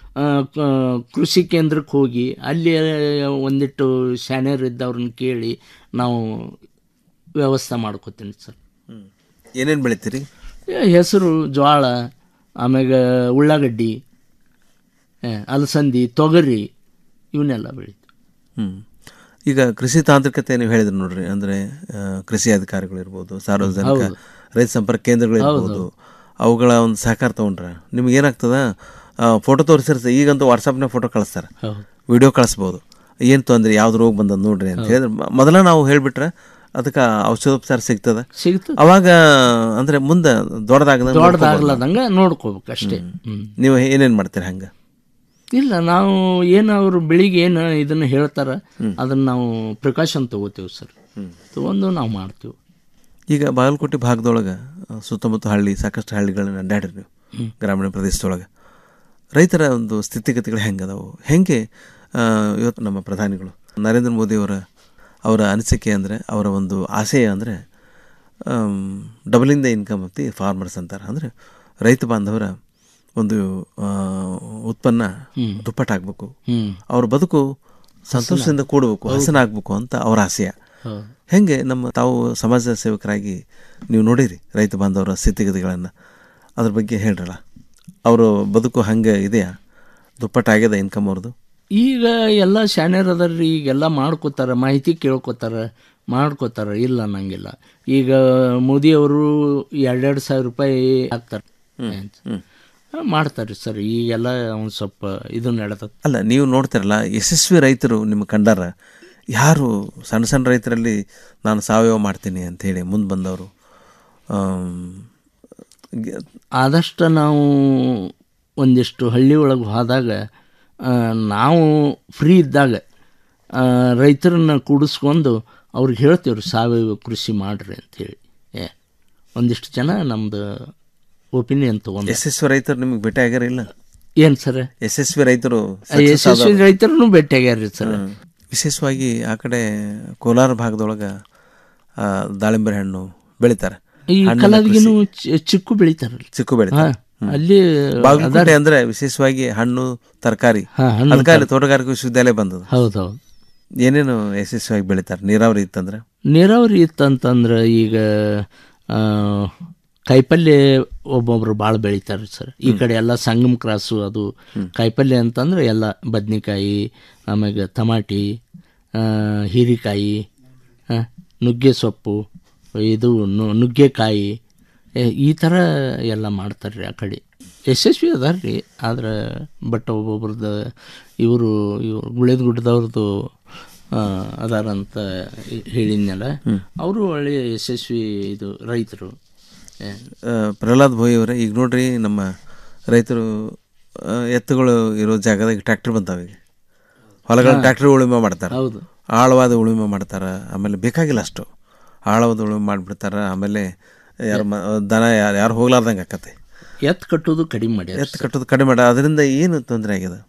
ಕೃಷಿ ಕೇಂದ್ರಕ್ಕೆ ಹೋಗಿ ಅಲ್ಲಿ ಒಂದಿಟ್ಟು ಶಾನ್ಯರ್ ಇದ್ದವ್ರನ್ನ ಕೇಳಿ ನಾವು ವ್ಯವಸ್ಥೆ ಮಾಡ್ಕೋತೀನಿ ಸರ್ ಏನೇನು ಬೆಳಿತೀರಿ ಏ, ಹೆಸರು ಜೋಳ ಆಮ್ಯಾಗ ಉಳ್ಳಾಗಡ್ಡಿ ಏ, ಅಲಸಂದಿ ತೊಗರಿ ಇವನ್ನೆಲ್ಲ ಬೆಳಿತೀವಿ ಹ್ಮ್. ಈಗ ಕೃಷಿ ತಾಂತ್ರಿಕತೆ ನೀವು ಹೇಳಿದ್ರಿ ನೋಡ್ರಿ ಅಂದ್ರೆ ಆ, ಕೃಷಿ ಅಧಿಕಾರಿಗಳು ಇರ್ಬೋದು ಸಾರ್ವಜನಿಕ ಹೌದು. ರೈತ ಸಂಪರ್ಕ ಕೇಂದ್ರಗಳು ಹೌದು, ಇರ್ಬೋದು ಅವುಗಳ ಒಂದು ಸಹಕಾರ ತಗೊಂಡ್ರೆ ನಿಮ್ಗೆ ಏನಾಗ್ತದ ಫೋಟೋ ತೋರಿಸಿರ್ತಾರೆ ಈಗಂತೂ ವಾಟ್ಸಪ್ನಾಗ ಫೋಟೋ ಕಳಿಸ್ತಾರೆ ಹೌದು. ವಿಡಿಯೋ ಕಳಿಸ್ಬೋದು ಏನು ತೊಂದ್ರೆ ಯಾವ್ದು ರೋಗ ಬಂದದ ನೋಡ್ರಿ ಅಂತ ಹೇಳಿದ್ರೆ ಮ- ಮೊದಲ ನಾವು ಹೇಳ್ಬಿಟ್ರೆ ಅದಕ್ಕೆ ಔಷಧೋಪಚಾರ ಸಿಗ್ತದ ಸಿಗ್ತದೆ. ಅವಾಗ ಅಂದ್ರೆ ಮುಂದೆ ದೊಡ್ಡದಾಗದ ದೊಡ್ಡದಾಗ್ಲದಂಗ ನೋಡ್ಕೋಬೇಕು ಅಷ್ಟೇ ಹ್ಮ್. ನೀವು ಏನೇನು ಮಾಡ್ತೀರಿ ಹಂಗೆ ಇಲ್ಲ ನಾವು ಏನು ಅವರು ಬೆಳಿಗ್ಗೆ ಏನು ಇದನ್ನು ಹೇಳ್ತಾರ ಅದನ್ನು ನಾವು ಪ್ರಿಕಾಷನ್ ತಗೋತೀವಿ ಸರ್ ತಗೊಂಡು ನಾವು ಮಾಡ್ತೀವಿ ಈಗ ಬಾಗಲಕೋಟೆ ಭಾಗದೊಳಗೆ ಆ, ಸುತ್ತಮುತ್ತ ಹಳ್ಳಿ ಸಾಕಷ್ಟು ಹಳ್ಳಿಗಳನ್ನ ಅಡ್ಡಾಡ್ರಿ ನೀವು ಗ್ರಾಮೀಣ ಪ್ರದೇಶದೊಳಗೆ ರೈತರ ಒಂದು ಸ್ಥಿತಿಗತಿಗಳು ಹೆಂಗದಾವು ಹೆಂಗೆ ಆ, ಇವತ್ತು ನಮ್ಮ ಪ್ರಧಾನಿಗಳು ನರೇಂದ್ರ ಮೋದಿಯವರ ಅವರ ಅನಿಸಿಕೆ ಅಂದರೆ ಅವರ ಒಂದು ಆಶಯ ಅಂದರೆ doubling the income of the farmers ಅಂತಾರೆ ಅಂದರೆ ರೈತ ಬಾಂಧವರ ಒಂದು ಆ, ಉತ್ಪನ್ನ ದುಪ್ಪಟ್ಟಾಗಬೇಕು ಹ್ಮ್. ಅವ್ರ ಬದುಕು ಸಂತೋಷದಿಂದ ಕೂಡಬೇಕು ಹಸನಾಗಬೇಕು ಅಂತ ಅವರ ಆಶಯ ಹೌದು. ಹೆಂಗೆ ನಮ್ಮ ತಾವು ಸಮಾಜ ಸೇವಕರಾಗಿ ನೀವು ನೋಡಿರಿ ರೈತ ಬಾಂಧವರ ಸ್ಥಿತಿಗತಿಗಳನ್ನು ಅದ್ರ ಬಗ್ಗೆ ಹೇಳ್ರಲ್ಲ ಅವರು ಬದುಕು ಹಂಗೆ ಇದೆಯಾ ದುಪ್ಪಟ್ಟಾಗ್ಯದ ಇನ್ಕಮ್ ಅವ್ರದ್ದು ಈಗ ಎಲ್ಲ ಶಾನ್ಯರ್ ಅದಾರ್ರಿ ಈಗೆಲ್ಲ ಮಾಡ್ಕೋತಾರ ಮಾಹಿತಿ ಕೇಳ್ಕೊತಾರ ಮಾಡ್ಕೋತಾರ ಇಲ್ಲ ಅನ್ನಂಗಿಲ್ಲ ಈಗ ಮೋದಿಯವರು ಎರಡೆರಡು ಸಾವಿರ ರೂಪಾಯಿ ಹಾಕ್ತಾರೆ ಮಾಡ್ತಾರೆ ಸರ್ ಈಗೆಲ್ಲ ಒಂದು ಸ್ವಲ್ಪ ಇದು ನಡೆದ ಅಲ್ಲ ನೀವು ನೋಡ್ತಿರಲ್ಲ ಯಶಸ್ವಿ ರೈತರು ನಿಮ್ಗೆ ಕಂಡಾರ ಯಾರು ಸಣ್ಣ ಸಣ್ಣ ರೈತರಲ್ಲಿ ನಾನು ಸಾವಯವ ಮಾಡ್ತೀನಿ ಅಂಥೇಳಿ ಮುಂದೆ ಬಂದವರು ಆದಷ್ಟು ನಾವು ಒಂದಿಷ್ಟು ಹಳ್ಳಿ ಒಳಗೆ ಹೋದಾಗ ಆ, ನಾವು ಫ್ರೀ ಇದ್ದಾಗ ಆ, ರೈತರನ್ನ ಕೂಡಿಸ್ಕೊಂಡು ಅವ್ರಿಗೆ ಹೇಳ್ತೀವ್ರಿ ಸಾವಯವ ಕೃಷಿ ಮಾಡ್ರಿ ಅಂಥೇಳಿ ಏ ಒಂದಿಷ್ಟು ಜನ ನಮ್ದು ಒಪಿನಿಯನ್ ತೊಗೊಂಡು ಯಶಸ್ವಿ ರೈತರು ನಿಮಗೆ ಭೇಟಿ ಆಗ್ಯಾರ ಇಲ್ಲ ಏನ್ ಸರ್ ಯಶಸ್ವಿ ರೈತರು success ಯಶಸ್ವಿ ಆದವ್ರು. ರೈತರನ್ನು ಭೇಟಿಯಾಗ್ಯಾರ್ರಿ ಸರ್ ಹ್ಮ್. ವಿಶೇಷವಾಗಿ ಆ ಕಡೆ ಕೋಲಾರ ಭಾಗದೊಳಗ ಆ, ದಾಳಿಂಬೆ ಹಣ್ಣು ಬೆಳಿತಾರೆ ಈ ಹಣ್ಣಿನ ಕಲಾವಿಗಿನೂ ಕೃಷಿ. ಚಿ- ಚಿಕ್ಕು ಬೆಳಿತಾರಲ್ಲ ಚಿಕ್ಕು ಬೆಳಿತಾರೆ ಹಾ, ಹ್ಮ್. ಅಲ್ಲಿ ಬಾಗಲಕೋಟೆ ಅದಾರ- ಅಂದ್ರೆ ವಿಶೇಷವಾಗಿ ಹಣ್ಣು ತರಕಾರಿ ಹಾ, ಹಣ್ಣು, ಅದಕ್ಕಾಗಿ ತರಕಾರಿ. ತೋಟಗಾರಿಕೆ ವಿಶ್ವವಿದ್ಯಾಲಯ ಬಂದದ ಹೌದೌದು ಏನೇನು ಯಶಸ್ವಿಯಾಗಿ ಬೆಳಿತಾರೆ ನೀರಾವರಿ ಇತ್ತಂದ್ರೆ ನೀರಾವರಿ ಇತ್ತಂತಂದ್ರೆ ಈಗ ಆ, ಕಾಯಿಪಲ್ಯ ಒಬ್ಬೊಬ್ರು ಭಾಳ ಬೆಳಿತಾರೆ ಸರ್ ಈ ಕಡೆ ಎಲ್ಲ ಸಂಗಮ್ ಕ್ರಾಸು ಅದು ಕಾಯಿಪಲ್ಯ ಅಂತಂದ್ರೆ ಎಲ್ಲ ಬದ್ನಿಕಾಯಿ ಆಮ್ಯಾಗ ಟಮಾಟಿ ಆ, ಹೀರಿಕಾಯಿ ಆ, ನುಗ್ಗೆ ಸೊಪ್ಪು ಇದು ನು- ನುಗ್ಗೆಕಾಯಿ ಏ, ಈ ಥರ ಎಲ್ಲ ಮಾಡ್ತಾರೆ ರೀ ಆ ಕಡೆ ಯಶಸ್ವಿ ಅದಾರ ರೀ ಆದ್ರೆ ಬಟ್ ಒಬ್ಬೊಬ್ರದ್ದು ಇವರು ಇವರು ಗುಳೇದ ಗುಡ್ಡದವ್ರದ್ದು ಅದಾರಂತ ಹೇಳಿದ್ನಲ್ಲ ಅವರು ಒಳ್ಳೆ ಯಶಸ್ವಿ ಇದು ರೈತರು ಏ, ಆ, ಪ್ರಹ್ಲಾದ್ ಭೋಯಿ ಅವರೇ ಈಗ ನೋಡ್ರಿ ನಮ್ಮ ರೈತರು ಆ, ಎತ್ತುಗಳು ಇರೋ ಜಾಗದಾಗ ಟ್ರ್ಯಾಕ್ಟರ್ ಬಂತಾವ ಈಗ ಹೊಲಗಳ ಹಾ. ಟ್ರ್ಯಾಕ್ಟರ್ ಉಳುಮೆ ಮಾಡ್ತಾರೆ ಹೌದು. ಆಳವಾದ ಉಳುಮೆ ಮಾಡ್ತಾರೆ ಆಮೇಲೆ ಬೇಕಾಗಿಲ್ಲ ಅಷ್ಟು ಆಳವಾದ ಉಳುಮೆ ಮಾಡಿಬಿಡ್ತಾರೆ ಆಮೇಲೆ ಯಾರು ಮ- ದನ ಯಾರು ಯಾರು ಹೋಗ್ಲಾರ್ದಂಗೆ ಆಕತ್ತೆ ಎತ್ತು ಕಟ್ಟೋದು ಕಡಿಮೆ ಮಾಡ್ಯಾರ ಎತ್ತು ಕಟ್ಟೋದು ಕಡಿಮೆ ಮಾಡ ಅದರಿಂದ ಏನು ತೊಂದರೆ ಆಗಿದೆ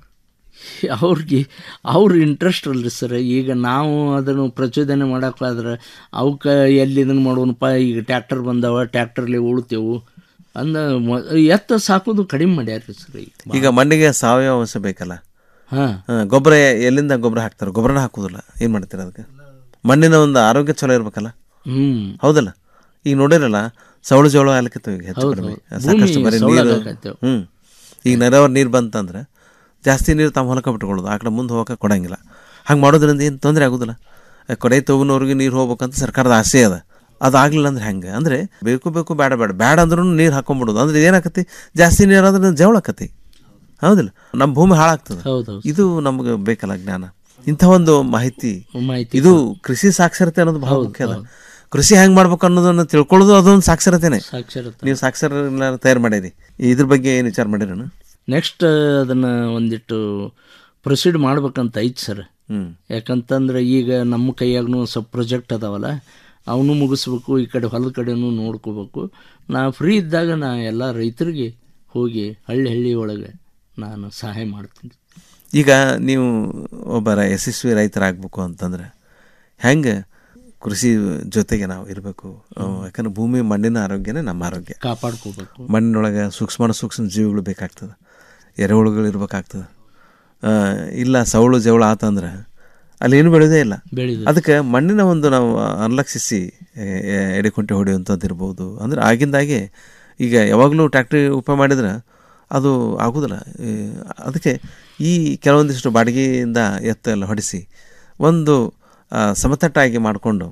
ಅವ್ರಿಗೆ ಅವ್ರ ಇಂಟ್ರೆಸ್ಟ್ ಅಲ್ರಿ ಸರ್ ಈಗ ನಾವು ಅದನ್ನು ಪ್ರಚೋದನೆ ಮಾಡೋಕ್ಕಾದ್ರೆ ಅವಕ್ಕೆ ಎಲ್ಲಿ ಇದನ್ನು ಮಾಡೋಣಪ್ಪ ಈಗ ಟ್ಯಾಕ್ಟರ್ ಬಂದವ ಟ್ಯಾಕ್ಟರ್ಲಿ ಉಳ್ತೇವು ಅಂದ ಮ- ಎತ್ತು ಸಾಕೋದು ಕಡಿಮೆ ಮಾಡ್ಯಾರ ಸರ್ ಈಗ ಈಗ ಮಣ್ಣಿಗೆ ಸಾವಯವ ಅಂಶ ಬೇಕಲ್ಲ ಹಾ. ಹಾ, ಗೊಬ್ಬರ ಎಲ್ಲಿಂದ ಗೊಬ್ಬರ ಹಾಕ್ತಾರೆ ಗೊಬ್ಬರನ ಹಾಕೋದಿಲ್ಲ ಏನು ಮಾಡ್ತೀರ ಅದಕ್ಕೆ ಮಣ್ಣಿನ ಒಂದು ಆರೋಗ್ಯ ಚಲೋ ಇರ್ಬೇಕಲ್ಲ ಹ್ಮ್. ಹೌದಲ್ಲ ಈಗ ನೋಡಿರಲ್ಲ ಸವಳು ಜೋಳ ಆಲಕತ್ತವ ಈಗ ಹೆಚ್ಚು ಹೌದು, ಕಡಿಮೆ ಹೌದು. ಸಾಕಷ್ಟು ಭೂಮಿ ಬರೀ ಸೌಳು ನೀರು ಆಗಾಕತ್ತೇವ್. ಹ್ಮ್ ಈಗ ನೆರವರ್ ನೀರು ಬಂತಂದ್ರೆ ಜಾಸ್ತಿ ನೀರು ತಮ್ಮ ಹೊಲಕ್ಕೆ ಬಿಟ್ಕೊಳ್ಳೋದು ಆ ಕಡೆ ಮುಂದೆ ಹೋಗಕ್ಕೆ ಕೊಡಂಗಿಲ್ಲ ಹಂಗೆ ಮಾಡೋದ್ರಿಂದ ಏನು ತೊಂದರೆ ಆಗೋದಿಲ್ಲ ಆ ಕೊಡೆ ತಗೊಂಡವ್ರಿಗೆ ನೀರು ಹೋಗ್ಬೇಕಂತ ಸರ್ಕಾರದ ಆಸೆ ಅದ ಅದು ಆಗ್ಲಿಲ್ಲ ಅಂದ್ರೆ ಹೆಂಗೆ ಅಂದರೆ ಬೇಕು ಬೇಕು ಬೇಡ ಬೇಡ ಬೇಡ ಅಂದ್ರೂ ನೀರು ಹಾಕೊಂಡ್ಬಿಡೋದು ಅಂದ್ರೆ ಏನಾಕತಿ ಜಾಸ್ತಿ ನೀರು ಆದ್ರೆ ಜವಳ ಆಕತಿ ಹೌದಿಲ್ಲ ನಮ್ಮ ಭೂಮಿ ಹಾಳಾಗ್ತದೆ ಹೌದೌದು. ಇದು ನಮಗೆ ಬೇಕಲ್ಲ ಜ್ಞಾನ ಇಂಥ ಒಂದು ಮಾಹಿತಿ ಮಾಹಿತಿ ಇದು ಕೃಷಿ ಸಾಕ್ಷರತೆ ಅನ್ನೋದು ಬಹಳ ಮುಖ್ಯ ಅದ ಕೃಷಿ ಹೆಂಗ್ ಮಾಡ್ಬೇಕು ಅನ್ನೋದನ್ನ ತಿಳ್ಕೊಳ್ಳೋದು ಅದೊಂದು ಸಾಕ್ಷರತೆನೆ ಸಾಕ್ಷರತೆ. ನೀವು ಸಾಕ್ಷರ ತಯಾರು ಮಾಡಿರಿ ಇದ್ರ ಬಗ್ಗೆ ಏನು ವಿಚಾರ ಮಾಡಿರಣ ನೆಕ್ಸ್ಟ್ ಅದನ್ನು ಒಂದಿಟ್ಟು ಪ್ರೊಸೀಡ್ ಮಾಡ್ಬೇಕಂತ ಐತಿ ಸರ್ ಹ್ಮ್. ಯಾಕಂತಂದ್ರೆ ಈಗ ನಮ್ಮ ಕೈಯಾಗೂ ಸ್ವಲ್ಪ ಪ್ರಾಜೆಕ್ಟ್ ಅದಾವಲ್ಲ ಅವನು ಮುಗಿಸ್ಬೇಕು ಈ ಕಡೆ ಹೊಲದ ಕಡೆನೂ ನೋಡ್ಕೋಬೇಕು ನಾ ಫ್ರೀ ಇದ್ದಾಗ ನಾ ಎಲ್ಲ ರೈತರಿಗೆ ಹೋಗಿ ಹಳ್ಳಿ ಹಳ್ಳಿ ಒಳಗೆ ನಾನು ಸಹಾಯ ಮಾಡ್ತೀನಿ ಈಗ ನೀವು ಒಬ್ಬರ ಯಶಸ್ವಿ ರೈತರಾಗಬೇಕು ಅಂತಂದ್ರೆ ಹೆಂಗೆ ಕೃಷಿ ಜೊತೆಗೆ ನಾವು ಇರಬೇಕು ಯಾಕಂದ್ರೆ ಭೂಮಿ ಮಣ್ಣಿನ ಆರೋಗ್ಯನೇ ನಮ್ಮ ಆರೋಗ್ಯ ಕಾಪಾಡ್ಕೋಬೇಕು ಮಣ್ಣಿನೊಳಗೆ ಸೂಕ್ಷ್ಮ ಸೂಕ್ಷ್ಮ ಜೀವಿಗಳು ಬೇಕಾಗ್ತದೆ ಎರೆಹುಳುಗಳು ಇರ್ಬೇಕಾಗ್ತದೆ ಆ, ಇಲ್ಲ ಸವಳು ಜವಳ ಆತಂದ್ರೆ ಅಲ್ಲಿ ಏನು ಬೆಳೆಯೋದೇ ಇಲ್ಲ ಬೆಳೆಯೋದೇ ಅದಕ್ಕೆ ಮಣ್ಣಿನ ಒಂದು ನಾವು ಅನ್ಲಕ್ಷಿಸಿ ಎ- ಎ- ಎಡೆಕುಂಟೆ ಹೊಡೆಯುವಂಥದ್ದು ಇರ್ಬೋದು ಅಂದ್ರೆ ಆಗಿಂದಾಗೆ ಈಗ ಯಾವಾಗಲೂ ಟ್ಯಾಕ್ಟ್ರಿ ಉಪಯೋಗ ಮಾಡಿದ್ರೆ ಅದು ಆಗೋದಿಲ್ಲ ಈ, ಅದಕ್ಕೆ ಈ ಕೆಲವೊಂದಿಷ್ಟು ಬಾಡಿಗೆಯಿಂದ ಎತ್ತು ಎಲ್ಲ ಹೊಡಿಸಿ ಒಂದು ಆ, ಸಮತಟ್ಟಾಗಿ ಮಾಡಿಕೊಂಡು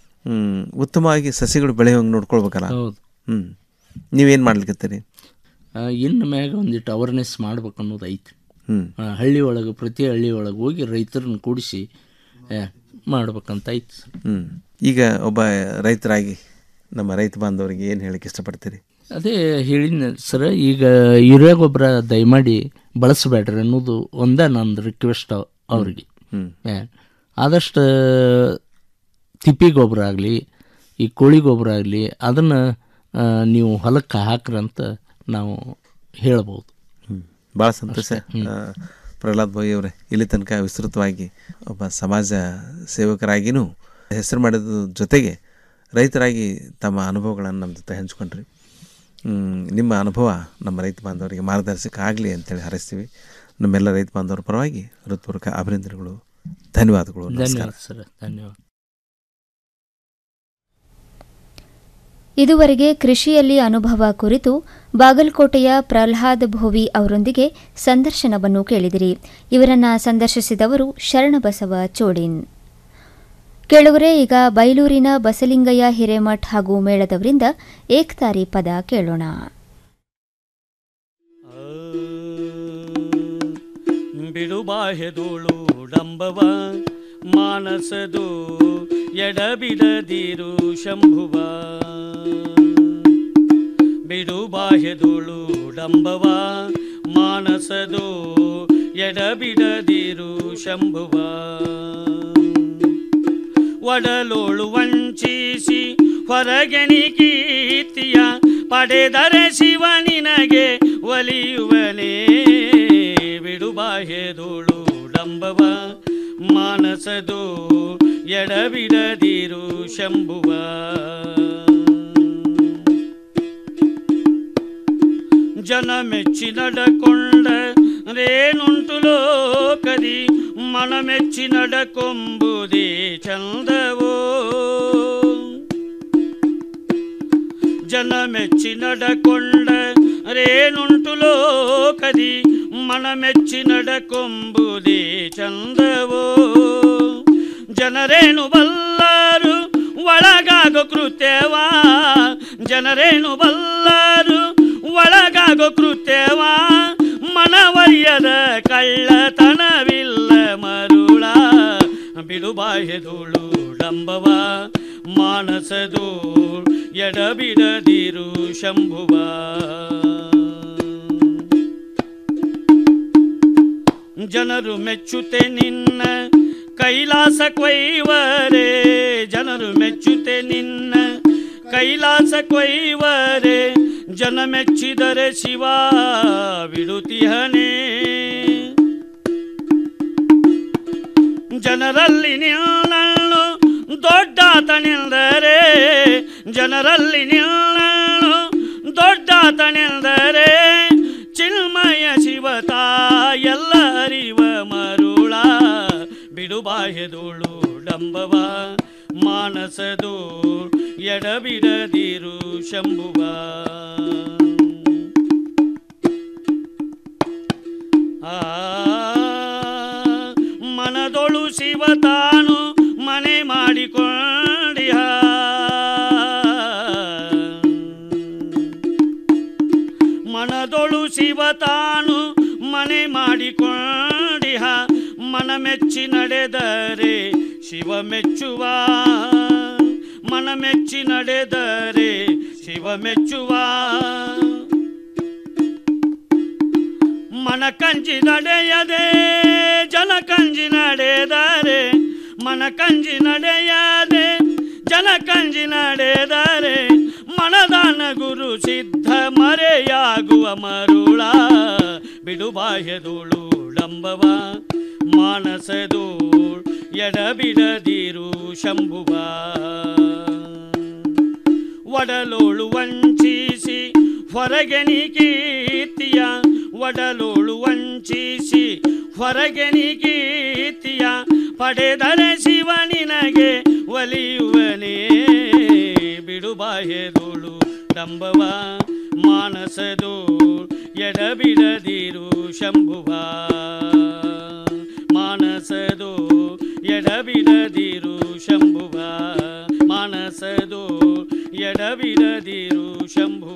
ಉತ್ತಮವಾಗಿ ಸಸಿಗಳು ಬೆಳೆಯೋಂಗೆ ನೋಡ್ಕೊಳ್ಬೇಕಲ್ಲ ಹೌದು. ಹ್ಞೂ ನೀವೇನು ಮಾಡ್ಲಿಕ್ಕತ್ತೀರಿ ಆ, ಇನ್ನು ಮ್ಯಾಗ ಒಂದಿಟ್ಟು ಅವೇರ್ನೆಸ್ ಮಾಡ್ಬೇಕು ಅನ್ನೋದು ಐತಿ ಹ್ಮ್. ಆ, ಹಳ್ಳಿ ಒಳಗೆ ಪ್ರತಿ ಹಳ್ಳಿ ಒಳಗೆ ಹೋಗಿ ರೈತರನ್ನ ಕೂಡಿಸಿ ಆ, ಮಾಡ್ಬೇಕಂತ ಐತಿ ಸರ್ ಹ್ಞೂ ಈಗ ಒಬ್ಬ ರೈತರಾಗಿ ನಮ್ಮ ರೈತ ಬಾಂಧವರಿಗೆ ಏನು ಹೇಳಕ್ಕೆ ಇಷ್ಟಪಡ್ತೀರಿ ಅದೇ ಹೇಳಿನ ಸರ್ ಈಗ ಯೂರಿಯಾ ಗೊಬ್ಬರ ದಯಮಾಡಿ ಬಳಸಬೇಡ್ರಿ ಅನ್ನೋದು ಒಂದೇ ನಂದು ರಿಕ್ವೆಸ್ಟ್ ಅವ್ರಿಗೆ ಹ್ಮ್. ಏ, ಆದಷ್ಟು ತಿಪ್ಪಿ ಗೊಬ್ಬರ ಆಗಲಿ ಈ ಕೋಳಿ ಗೊಬ್ಬರ ಆಗಲಿ ಅದನ್ನು ನೀವು ಹೊಲಕ್ಕೆ ಹಾಕ್ರಂತ ನಾವು ಹೇಳ್ಬೋದು ಭಾಳ ಸಂತೋಷ ಆ, ಪ್ರಹ್ಲಾದ್ ಭೋಯಿ ಅವರೇ ಇಲ್ಲಿ ತನಕ ವಿಸ್ತೃತವಾಗಿ ಒಬ್ಬ ಸಮಾಜ ಸೇವಕರಾಗಿನೂ ಹೆಸರು ಮಾಡಿದ ಜೊತೆಗೆ ರೈತರಾಗಿ ತಮ್ಮ ಅನುಭವಗಳನ್ನು ನಮ್ಮ ಜೊತೆ ಹಂಚ್ಕೊಂಡ್ರಿ ಹ್ಮ್, ನಿಮ್ಮ ಅನುಭವ ನಮ್ಮ ರೈತ ಬಾಂಧವರಿಗೆ ಮಾರ್ಗದರ್ಶಕ ಆಗಲಿ ಅಂತೇಳಿ ಹಾರೈಸ್ತೀವಿ ನಮ್ಮೆಲ್ಲ ರೈತ ಬಾಂಧವರ ಪರವಾಗಿ ಹೃತ್ಪೂರ್ವಕ ಅಭಿನಂದನೆಗಳು ಧನ್ಯವಾದಗಳು ನಮಸ್ಕಾರ ಧನ್ಯವಾದ ಸರ್ ಧನ್ಯವಾದ ಇದುವರೆಗೆ ಕೃಷಿಯಲ್ಲಿ ಅನುಭವ ಕುರಿತು ಬಾಗಲಕೋಟೆಯ ಪ್ರಹ್ಲಾದ್ ಭೋವಿ ಅವರೊಂದಿಗೆ ಸಂದರ್ಶನವನ್ನು ಕೇಳಿದಿರಿ ಇವರನ್ನ ಸಂದರ್ಶಿಸಿದವರು ಶರಣಬಸವ ಚೋಡಿನ್ ಕೇಳುವರೆ ಈಗ ಬೈಲೂರಿನ ಬಸಲಿಂಗಯ್ಯ ಹಿರೇಮಠ್ ಹಾಗೂ ಮೇಳದವರಿಂದ ಏಕ್ತಾರಿ ಪದ ಕೇಳೋಣ ಬಿಡುಬಾಹೆದುಳು ಡಂಬವ ಮಾನಸದು ಎಡಬಿಡದಿರು ಶಂಭುವ ಬಿಡುಬಾಹೆದುಳು ಡಂಬವ ಮಾನಸದು ಎಡಬಿಡದಿರು ಶಂಭುವ ಒಡಲೋಳು ವಂಚಿಸಿ ಹೊರಗೆಣಿ ಕೀರ್ತಿಯ ಪಡೆದರೆ ಶಿವ ನಿನಗೆ ಒಲಿಯುವನೇ ಬಿಡುಬಾಹೆದುಳು ಡಂಬವ ಮಾನಸದು ಎಡಬಿಡದಿರು ಶಂಭುವ ಜನ ಮೆಚ್ಚಿ ನಡಕೊಂಡ ರೇನುಂಟು ಲೋಕದಿ ಮನ ಮೆಚ್ಚಿ ನಡಕೊಂಬುದೇ ಚಂದವೋ ಜನ ಮೆಚ್ಚಿ ನಡಕೊಂಡ ರೇನುಂಟು ಲೋಕದಿ ಮನ ಮೆಚ್ಚಿ ನಡಕೊಂಬುದೇ ಚಂದವೋ ಜನರೇನು ಬಲ್ಲರು ಒಳಗಾಗೋ ಕೃತ್ಯವಾ ಜನರೇನು ಬಲ್ಲರು ಒಳಗಾಗೋ ಕೃತ್ಯವಾ ಮನವರಿಯದ ಕಳ್ಳತನವಿಲ್ಲ ಮರುಳ ಬಿಡುಬಾಹೆದುಳು ಡಂಬವ ಮಾನಸದು ಎಡಬಿಡದಿರು ಶಂಭುವ ಜನರು ಮೆಚ್ಚುತ್ತೆ ನಿನ್ನ ಕೈಲಾಸ ಕೊಯ್ವರೆ ಜನರು ಮೆಚ್ಚುತ್ತೆ ನಿನ್ನ ಕೈಲಾಸ ಕೊಯ್ವರೆ ಜನ ಮೆಚ್ಚಿದರೆ ಶಿವ ಬಿಡುತ್ತಿಹನೇ ಜನರಲ್ಲಿ ನಿಲ್ಲಲು ದೊಡ್ಡಾತನೆಂದರೆ ಜನರಲ್ಲಿ ನಿಲ್ಲಲು ದೊಡ್ಡಾತನೆಂದರೆ ಚಿನ್ಮಯ ಶಿವತ ಎಲ್ಲ ಅರಿವ ಮರುಳ ಬಿಡುಬಾಹೆದುಳು ಡಂಬವ ಮಾನಸದು ಎಡಬಿಡದಿರು ಶಂಭುವ ಆ ಮನದೊಳು ಶಿವ ತಾನು ಮನೆ ಮಾಡಿಕೊಂಡಿಹ ಮನದೊಳು ಶಿವ ತಾನು ಮನೆ ಮಾಡಿಕೊಂಡಿಹ ಮನ ಮೆಚ್ಚಿ ನಡೆದರೆ ಶಿವ ಮೆಚ್ಚುವ ಮನ ಮೆಚ್ಚಿ ನಡೆದರೆ ಶಿವ ಮೆಚ್ಚುವ ಮನ ಕಂಜಿ ನಡೆಯದೆ ಜನ ಕಂಜಿ ನಡೆದರೆ ಮನ ಕಂಜಿ ನಡೆಯದೆ ಜನ ಕಂಜಿ ನಡೆದರೆ ಮನದಾನ ಗುರು ಸಿದ್ಧ ಮರೆಯಾಗುವ ಮರುಳ ಬಿಡುಬಾಹ್ಯದುಳು ಡಂಬವ ಮಾನಸದು ಎಡಬಿಡದಿರು ಶಂಭುವ ಒಡಲೋಳು ವಂಚಿಸಿ ಹೊರಗೆ ನೀ ಕೀರ್ತಿಯ ಒಡಲೋಳು ವಂಚಿಸಿ ಹೊರಗೆ ನೀ ಕೀರ್ತಿಯ ಪಡೆದರೆ ಶಿವ ನಿನಗೆ ಒಲಿಯುವನೇ ಬಿಡುಬಾಹೆದುಳು ಡಂಬವ ಮಾನಸದು ಎಡಬಿಡದಿರು ಶಂಭುವ ಮಾನಸದು ಎಡಬಿಡದಿರು ಶಂಭುವ ಮಾನಸದು ಎಡಬಿಡದಿರು ಶಂಭುವ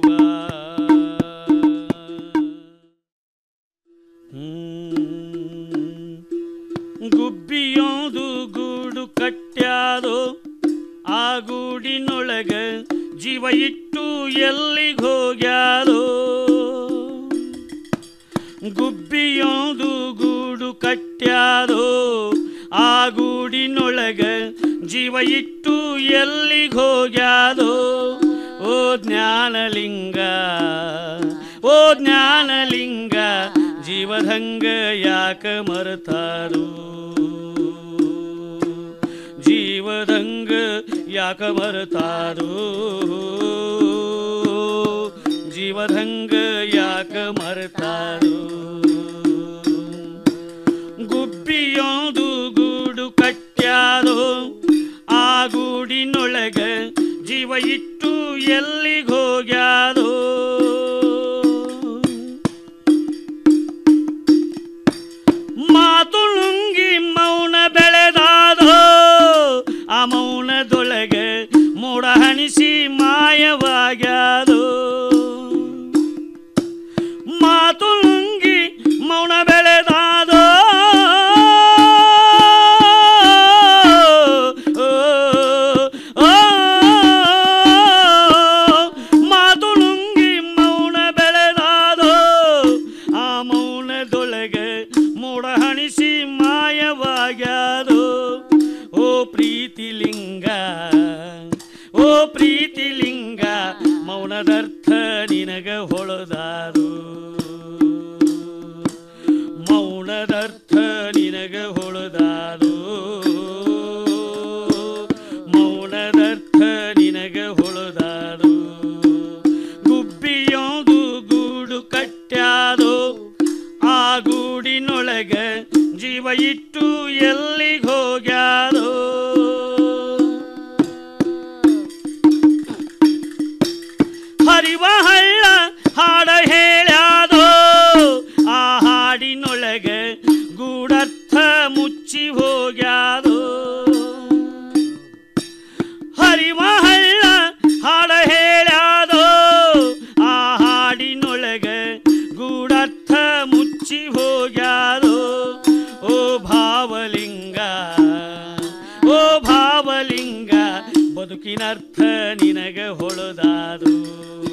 ಗುಬ್ಬಿಯೋದು ಗೂಡು ಕಟ್ಟ್ಯಾದೋ ಆ ಗೂಡಿನೊಳಗ ಜೀವ ಇಟ್ಟು ಎಲ್ಲಿಗೆ ಹೋಗ್ಯಾದೋ ಗುಬ್ಬಿಯೋದು ಗೂಡು ಕಟ್ಟ್ಯಾದೋ ಆ ಗೂಡಿನೊಳಗ ಜೀವ ಇಟ್ಟು ಎಲ್ಲಿಗೆ ಹೋಗ್ಯಾದೋ ಓ ಜ್ಞಾನಲಿಂಗ ಓ ಜ್ಞಾನಲಿಂಗ ಜೀವದಂಗ ಯಾಕ ಮರತಾರು ಜೀವದಂಗ ಯಾಕ ಮರತಾರು ಜೀವದಂಗ ಯಾಕ ಮರತಾರು ಗುಬ್ಬಿಯೋದು ಗೂಡು ಕಟ್ಟ್ಯಾದೋ ಆ ಗೂಡಿನೊಳಗ ಜೀವ ಇಟ್ಟು ಎಲ್ಲಿಗೆ ಹೋಗ್ಯಾದೋ ಮಾತು ನುಂಗಿ ಮೌನ ಬೆಳೆದಾದೋ ಆ ಮೌನದೊಳಗೆ ಮೋಡ ಹಣಿಸಿ ಮಾಯವಾಗ್ಯಾದೋ ಮಾತು ನುಂಗಿ ಮೌನ ಬೆಳೆದಾದೋ ಮಾತು ನುಂಗಿ ಮೌನ ಬೆಳೆದಾದೋ ಆ ಮೌನದೊಳಗೆ ಮೋಡ ಹಣಿಸಿ ಮಾಯವಾಗ್ಯಾದೋ ಓ ಪ್ರೀತಿಲಿಂಗ ಓ ಪ್ರೀತಿಲಿಂಗ ಮೌನದರ್ಥ ನಿನಗ ಹೊಳದಾರು ಮೌನದ ಮೌನದರ್ಥ ನಿನಗ ಹೊಳದಾದು ಮೌನದರ್ಥ ನಿನಗ ಹೊಳದಾದು ಗುಬ್ಬಿಯೊಂದು ಗೂಡು ಕಟ್ಟ್ಯಾದು ಆ ಗೂಡಿನೊಳಗ ಜೀವ ಇಟ್ಟು ಎಲ್ಲಿಗೆ ಹೋಗ್ಯಾದೋ ಹರಿವ ಹಳ್ಳ ಹಾಡ ಹೇಳ್ಯಾದೋ ಆ ಹಾಡಿನೊಳಗ ಗೂಡರ್ಥ ಮುಚ್ಚಿ ಹೋಗ್ಯಾದೋ ಹರಿವ ಹಳ್ಳ ಹಾಡ ಹೇಳ್ಯಾದೋ ಆ ಹಾಡಿನೊಳಗ ಗೂಡರ್ಥ ಮುಚ್ಚಿ ಹೋಗ್ಯಾದೋ ಓ ಭಾವಲಿಂಗ ಓ ಭಾವಲಿಂಗ ಬದುಕಿನರ್ಥ ನಿನಗ ಹೊಳದಾದು